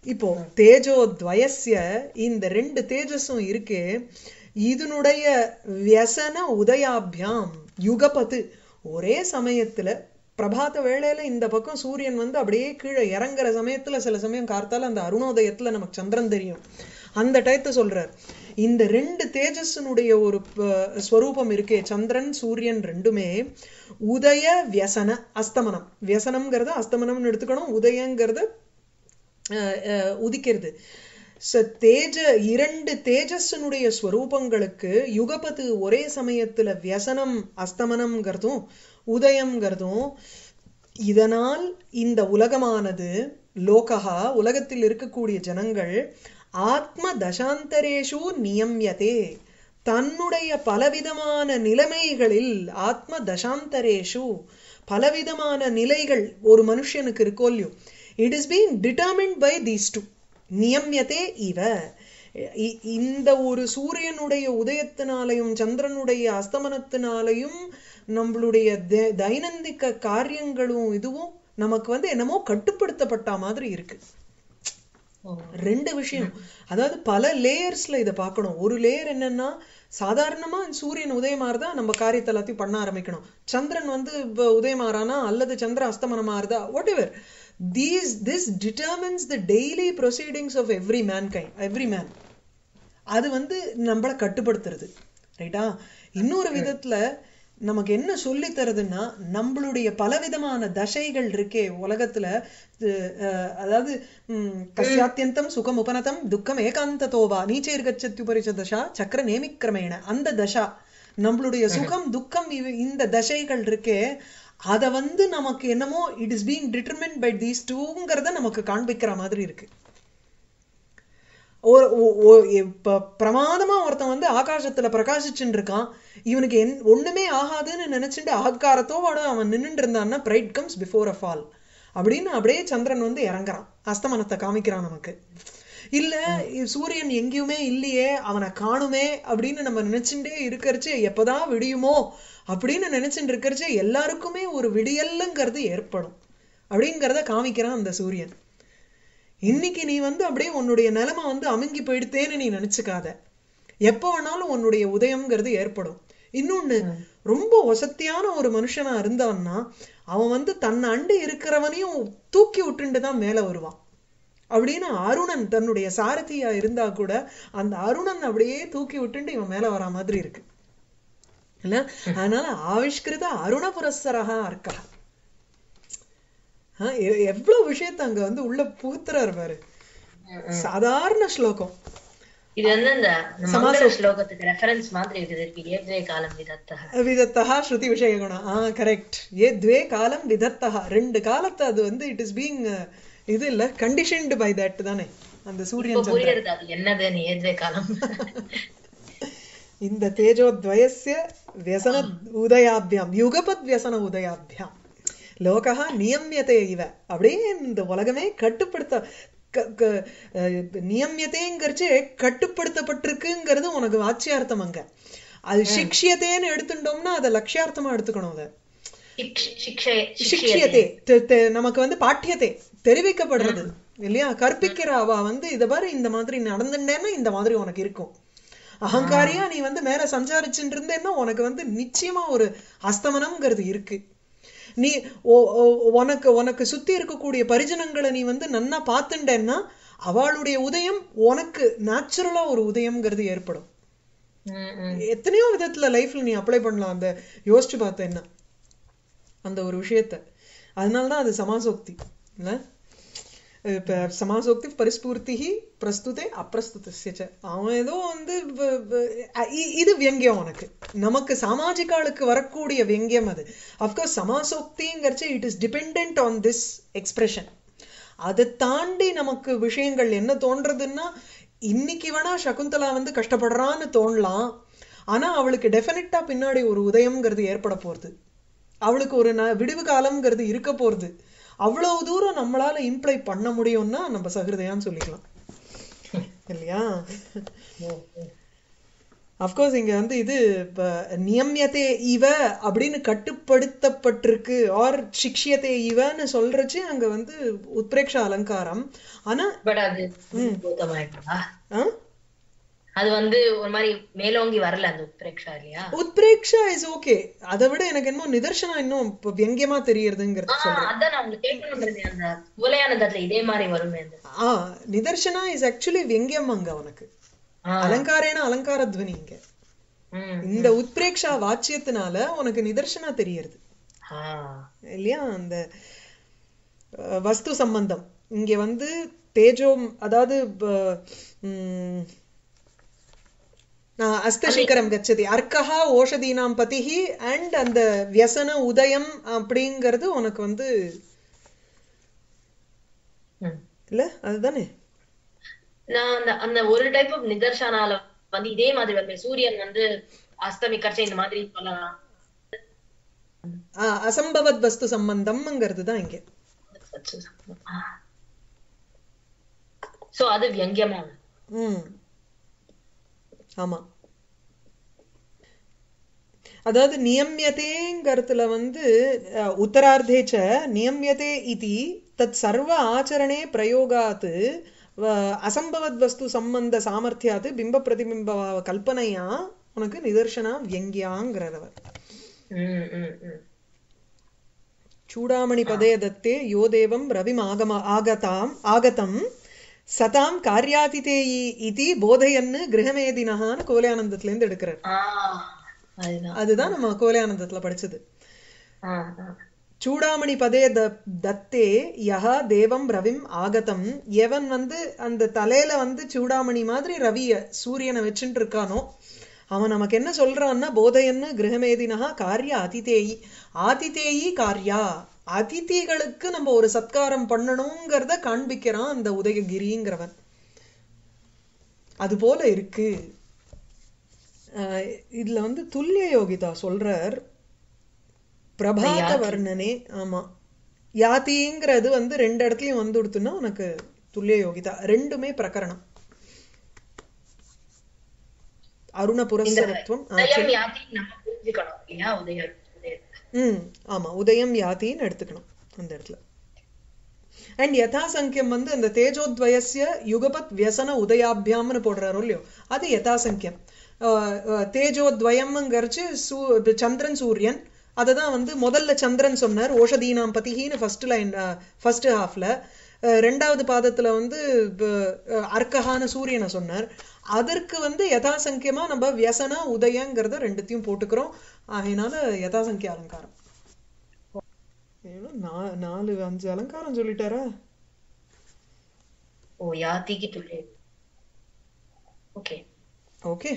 இப்போ தேஜோ துவயஸ்ய இந்த ரெண்டு தேஜஸும் இருக்கு இதனுடைய வியசன உதயாபியாம் யுகபத்து ஒரே சமயத்துல பிரபாத வேளையில இந்த பக்கம் சூரியன் வந்து அப்படியே கீழே இறங்குற சமயத்துல சில சமயம் கார்த்தால அந்த அருணோதயத்துல நமக்கு சந்திரன் தெரியும் அந்த டயத்தை சொல்றார் இந்த ரெண்டு தேஜஸினுடைய ஒரு ப- ஸ்வரூபம் இருக்கே சந்திரன் சூரியன் ரெண்டுமே உதய வியசன அஸ்தமனம் வியசனம்ங்கிறது அஸ்தமனம்னு எடுத்துக்கணும் உதயங்கிறது அஹ், அஹ், உதிக்கிறது ச தேஜ இரண்டு தேஜஸினுடைய ஸ்வரூபங்களுக்கு யுகபத்து ஒரே சமயத்துல வியசனம் அஸ்தமனம்ங்கிறதும் உதயம்ங்கிறதும் இதனால் இந்த உலகமானது லோகஹா உலகத்தில் இருக்கக்கூடிய ஜனங்கள் ஆத்ம தசாந்தரேஷு நியம்யதே தன்னுடைய பலவிதமான நிலைமைகளில் ஆத்ம தசாந்தரேஷு பலவிதமான நிலைகள் ஒரு மனுஷனுக்கு இருக்கோ இல்லையோ it is being determined by these two நியம்யதே இவ இ- இந்த ஒரு சூரியனுடைய உதயத்தினாலையும் சந்திரனுடைய அஸ்தமனத்தினாலையும் நம்மளுடைய த- தைனந்திக காரியங்களும் இதுவும் நமக்கு வந்து என்னமோ கட்டுப்படுத்தப்பட்ட மாதிரி இருக்கு ஓ. ரெண்டு விஷயம் அதாவது பல லேயர்ஸ்ல இதை பார்க்கணும் ஒரு லேயர் என்னன்னா சாதாரணமா சூரியன் உதயமாறுதா நம்ம காரியத்தை எல்லாத்தையும் பண்ண ஆரம்பிக்கணும் சந்திரன் வந்து இப்ப உதயமாறானா அல்லது சந்திர அஸ்தமனம் ஆறுதா whatever these this determines the daily proceedings of every mankind every man அது வந்து நம்மள கட்டுப்படுத்துறது ரைட்டா இன்னொரு விதத்துல நமக்கு என்ன சொல்லி தருதுன்னா நம்மளுடைய பலவிதமான தசைகள் இருக்கே உலகத்துல இது, அஹ், அதாவது ம், கஸ்யாத்தியந்தம் சுகம் உபனதம் துக்கம் ஏகாந்ததோவா நீச்சேர் கச்சத்யுபரிச்ச தசா சக்கர நேமிக்கிரமேண அந்த தசா நம்மளுடைய சுகம் துக்கம் இவ- இந்த தசைகள் இருக்கே அத வந்து நமக்கு என்னமோ it is being determined by these டூங்கிறத நமக்கு காண்பிக்கிற மாதிரி இருக்கு ஒரு ஒ- ஒ- இப்ப பிரமாதமா ஒருத்தன் வந்து ஆகாசத்துல பிரகாசிச்சுட்டு இருக்கான் இவனுக்கு என் ஒண்ணுமே ஆகாதுன்னு நினைச்சுட்டு அகங்காரத்தோட அவன் நின்னுட்டு இருந்தான்னா pride comes before a fall அப்படின்னு அப்படியே சந்திரன் வந்து இறங்குறான் அஸ்தமனத்தை காமிக்கிறான் நமக்கு இல்ல இ- சூரியன் எங்கேயுமே இல்லையே அவனை காணுமே அப்படின்னு நம்ம நினைச்சுட்டே இருக்கறச்சு எப்பதான் விடியுமோ அப்படின்னு நினைச்சுட்டு இருக்கறச்சு எல்லாருக்குமே ஒரு விடியல்லுங்கிறது ஏற்படும் அப்படிங்கிறத காமிக்கிறான் அந்த சூரியன் இன்னைக்கு நீ வந்து அப்படியே உன்னுடைய நிலைமை வந்து அமுங்கி போயிடுத்தேன்னு நீ நினைச்சுக்காத எப்ப வேணாலும் உன்னுடைய உதயம்ங்கிறது ஏற்படும் இன்னொன்னு ரொம்ப வசத்தியான ஒரு மனுஷனா இருந்தவன்னா அவன் வந்து தன்னை அண்டு இருக்கிறவனையும் தூக்கி விட்டுண்டு தான் மேல வருவான் அப்படின்னு அருணன் தன்னுடைய சாரதியா இருந்தா கூட அந்த அருணன் அப்படியே தூக்கி விட்டுண்டு இவன் மேல வரா மாதிரி இருக்கு இல்ல அதனால ஆவிஷ்கிருத அருண புரஸ்தரகா இருக்கா ஆஹ் எ- எவ்வளவு விஷயத்த அங்க வந்து உள்ள புகுத்துறாரு பாரு சாதாரண ஸ்லோகம் இது வந்து இந்த மங்கள ஸ்லோகத்துக்கு ரெஃபரன்ஸ் மாதிரி இருக்குது இருக்கு ஏத்வே காலம் விதத்தக விதத்தா ஸ்ருதி விஷய குணம் ஆ கரெக்ட் ஏ துவே காலம் விதத்தா ரெண்டு காலத்தை அது வந்து இட் இஸ் பீங் இது இல்ல கண்டிஷன்டு பை தட் தானே அந்த இப்ப சூரியன் சந்திரன் புரியுறது அது என்னதுன்னு ஏத்வே காலம் இந்த தேஜோத்வயஸ்ய வியசன உதயாபியாம் யுகபத் வியசன உதயாபியாம் லோகா நியமியத்தை இவ அப்படியே இந்த உலகமே கட்டுப்படுத்த க- க- அஹ் நியமியத்தைங்கிறச்சு கட்டுப்படுத்தப்பட்டிருக்குங்கிறது உனக்கு வாச்சியார்த்தம் அங்க அது சிக்ஷியத்தேன்னு எடுத்துட்டோம்னா அதை லட்சியார்த்தமா எடுத்துக்கணும் அதை சிக்ஷ- சிக்ஷை சிக்ஷியத்தே தெ- தெ- நமக்கு வந்து பாட்டியத்தை தெரிவிக்கப்படுறது இல்லையா கற்பிக்கிற அவ வந்து இத பாரு இந்த மாதிரி நடந்துட்டேன்னா இந்த மாதிரி உனக்கு இருக்கும் அகங்காரியா நீ வந்து மேல சஞ்சாரிச்சுட்டு இருந்தேன்னா உனக்கு வந்து நிச்சயமா ஒரு அஸ்தமனம்ங்கிறது இருக்கு நீ ஓ- ஓ- உனக்கு உனக்கு சுத்தி இருக்கக்கூடிய பரிஜனங்களை நீ வந்து நன்னா பார்த்துட்டேன்னா அவளுடைய உதயம் உனக்கு நேச்சுரலா ஒரு உதயம்ங்கிறது ஏற்படும் ம், ம். எத்தனையோ விதத்துல லைஃப்ல நீ அப்ளை பண்ணலாம் அந்த யோசிச்சு பார்த்தேன்னா அந்த ஒரு விஷயத்த அதனாலதான் அது சமாசோக்தி இல்ல இப்ப சமாசோக்தி பரிஸ்பூர்த்தி பிரஸ்துதே அப்பிரஸ்துதஸ்ய அவன் ஏதோ வந்து வ- வ- அ- இ- இது வியங்கியம் உனக்கு நமக்கு சாமாஜிகாளுக்கு வரக்கூடிய வியங்கியம் அது அப்கோர்ஸ் சமாசோக்திங்கிறச்சு it is depend on this expression அதை தாண்டி நமக்கு விஷயங்கள் என்ன தோன்றதுன்னா இன்னைக்கு வேணா சகுந்தலா வந்து கஷ்டப்படுறான்னு தோணலாம் ஆனா அவளுக்கு டெஃபினட்டா பின்னாடி ஒரு உதயம்ங்கிறது ஏற்பட போறது அவளுக்கு ஒரு ந- விடிவு காலம்ங்கிறது இருக்க போறது அவ்வளவு தூரம் நம்மளால இம்ப்ளை பண்ண முடியும்னா நம்ம சகிருதையான்னு சொல்லிக்கலாம் இல்லையா அஃப்கோர்ஸ் இங்க வந்து இது இப்ப நியமியதே இவ அப்படின்னு கட்டுப்படுத்தப்பட்டிருக்கு ஆர் சிக்ஷியதே இவன்னு சொல்றச்சு அங்க வந்து உத்பிரேக்ஷ அலங்காரம் ஆனா பட் அது பூதமாயிட்டா ஆ? அது வந்து ஒரு மாதிரி மேலோங்கி வரல அந்த உத்பிரேக்ஷா இல்லையா உத்பிரேக்ஷா இஸ் ஓகே அதை விட எனக்கு என்னமோ நிதர்சனா இன்னும் இப்ப வியங்கியமா தெரியறதுங்கிறது ஆஹ் சொல்றேன் அதான் நான் உங்களுக்கு கேட்கணுன்றது அந்த குவலயானந்தத்துல இதே மாதிரி வருமே அந்த ஆ நிதர்சனா இஸ் ஆக்சுவலி வியங்கியம் அங்க உனக்கு ஆஹ் அலங்காரேன அலங்கார துவனி இங்க உம் இந்த உத்பிரேக்ஷா வாச்சியத்தினால உனக்கு நிதர்சனா தெரியறது ஆஹ் இல்லையா அந்த அஹ், வஸ்து சம்பந்தம் இங்க வந்து தேஜோ அதாவது ப- ம், ஆ, அஸ்தசிகரம் கச்சதி அர்க்கஹா ஓஷதீனாம் பதிஹி அண்ட் அந்த வியசன உதயம் அப்படிங்கிறது உனக்கு வந்து உம் இல்ல அதுதானே நான் அந்த அந்த ஒரு டைப் ஆஃப் நிதர்சனால வந்து இதே மாதிரி வருமே சூரியன் வந்து அஸ்தமிக்கச்சே இந்த மாதிரி சொல்லலாம் ஆ, அசம்பவத் வஸ்து சம்பந்தம்ங்கிறது தான் இங்க சோ அது வியங்கியமா ம் ஆமா அதாவது நியமியதேங்கிறதுல வந்து அஹ், உத்தரார்த்தே ச நியமியதே இதி தத் சர்வ ஆச்சரணே பிரயோகாத் வ- அசம்பவத் வஸ்து சம்பந்த சாமர்த்தியாத் பிம்ப பிரதிபிம்ப கல்பனையா உனக்கு நிதர்சனா வியங்கியாங்கிறதவர் உம் உம் உம் चूडामणि पदे दत्ते यो देवं रविम् आगम आगताम् आगतं சதாம் காரியாதிதேயி இதி போதையன்னு கிரகமேதினஹான்னு கோலையானந்தத்துல எடுக்கிறார் ஆஹ் அதுதான் அதுதான் நம்ம கோலையானந்தத்துல படிச்சது ஆஹ் ஆஹ் சூடாமணி பதே த தத்தே யஹா தேவம் ரவிம் ஆகதம் எவன் வந்து அந்த தலையில வந்து சூடாமணி மாதிரி ரவிய சூரியனை வச்சுட்டு இருக்கானோ அவன் நமக்கு என்ன சொல்றான்னா போதையன்னு கிரகமேதினஹா காரிய அதிதேயி ஆதிதேயி காரியா அதிதிகளுக்கு நம்ம ஒரு சத்காரம் பண்ணணுங்கிறத காண்பிக்கிறான் அந்த உதயகிரிங்கிறவன் அது போல இருக்கு அஹ் இதுல வந்து துல்லிய யோகிதா சொல்றார் பிரபாத வர்ணனே ஆமா யாத்திங்கிறது வந்து ரெண்டு இடத்துலயும் வந்து கொடுத்துன்னா உனக்கு துல்லிய யோகிதா ரெண்டுமே பிரகரணம் அருண புரஸ்சரத்துவம் ஆ, உதயம் யாத்தி நம்ம புரிஞ்சுக்கணும் இல்லையா உதயம் உதயம் ம் ஆமா உதயம் யாத்தின்னு எடுத்துக்கணும் அந்த இடத்துல அண்ட் யதாசங்கியம் வந்து அந்த தேஜோத்வயசிய யுகபத் வியசன உதயாபியாம்னு போடுறாரோ இல்லையோ அது யதாசங்கியம் அஹ், அஹ், தேஜோத்வயம்ங்கிறச்சு சூ சந்திரன் சூரியன் அதை தான் வந்து முதல்ல சந்திரன் சொன்னார் ஓஷதீனாம் பதிகின்னு ஃபர்ஸ்ட் லைன் ஃபர்ஸ்ட் ஹாஃப்ல ரெண்டாவது பாதத்துல வந்து ப- அஹ், அர்க்கஹான சூரியனை சொன்னார் அதற்கு வந்து யதாசங்கியமா நம்ம வியசன உதயங்கிறத ரெண்டுத்தையும் போட்டுக்கிறோம் ஆகையினால யதாசங்கிய அலங்காரம் ஏன்னா நா- நாலு அஞ்சு அலங்காரம் சொல்லிட்டாரா ஓ யாத்திக்கு துல்லிய ஓகே ஓகே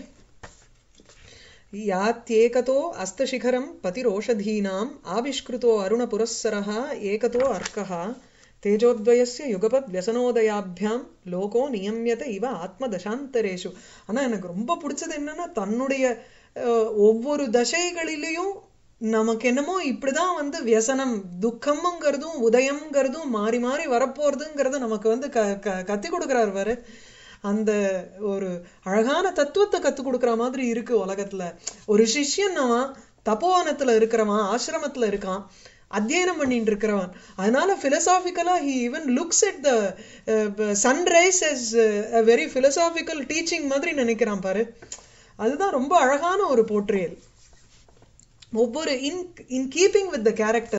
यात्येकतो अस्तशिखरं पतिरोषधीनाम् आविष्कृतो अरुणपुरःसरः एकतो अर्कः தேஜோத்வயஸ்ய யுகபத் வியசனோதயாபியாம் லோகோ நியமியத இவ ஆத்மதசாந்தரேஷு ஆனா எனக்கு ரொம்ப பிடிச்சது என்னன்னா தன்னுடைய அஹ், ஒவ்வொரு தசைகளிலையும் நமக்கு என்னமோ இப்படிதான் வந்து வியசனம் துக்கம்ங்கிறதும் உதயம்ங்கிறதும் மாறி மாறி வரப்போறதுங்கிறத நமக்கு வந்து க க கத்தி கொடுக்குறாரு பாரு அந்த ஒரு அழகான தத்துவத்தை கத்து கொடுக்குற மாதிரி இருக்கு உலகத்துல ஒரு சிஷ்யன் அவன் தபோவனத்துல இருக்கிறவன் ஆசிரமத்துல இருக்கான் அத்தியனம் பண்ணிட்டு இருக்கிறவன் அதனால philosophically he even looks at the sunrise as very philosophical teaching மாதிரி நினைக்கிறான் பாரு அதுதான் ரொம்ப அழகான ஒரு போர்ட்ரியல் ஒவ்வொரு in in keeping with the character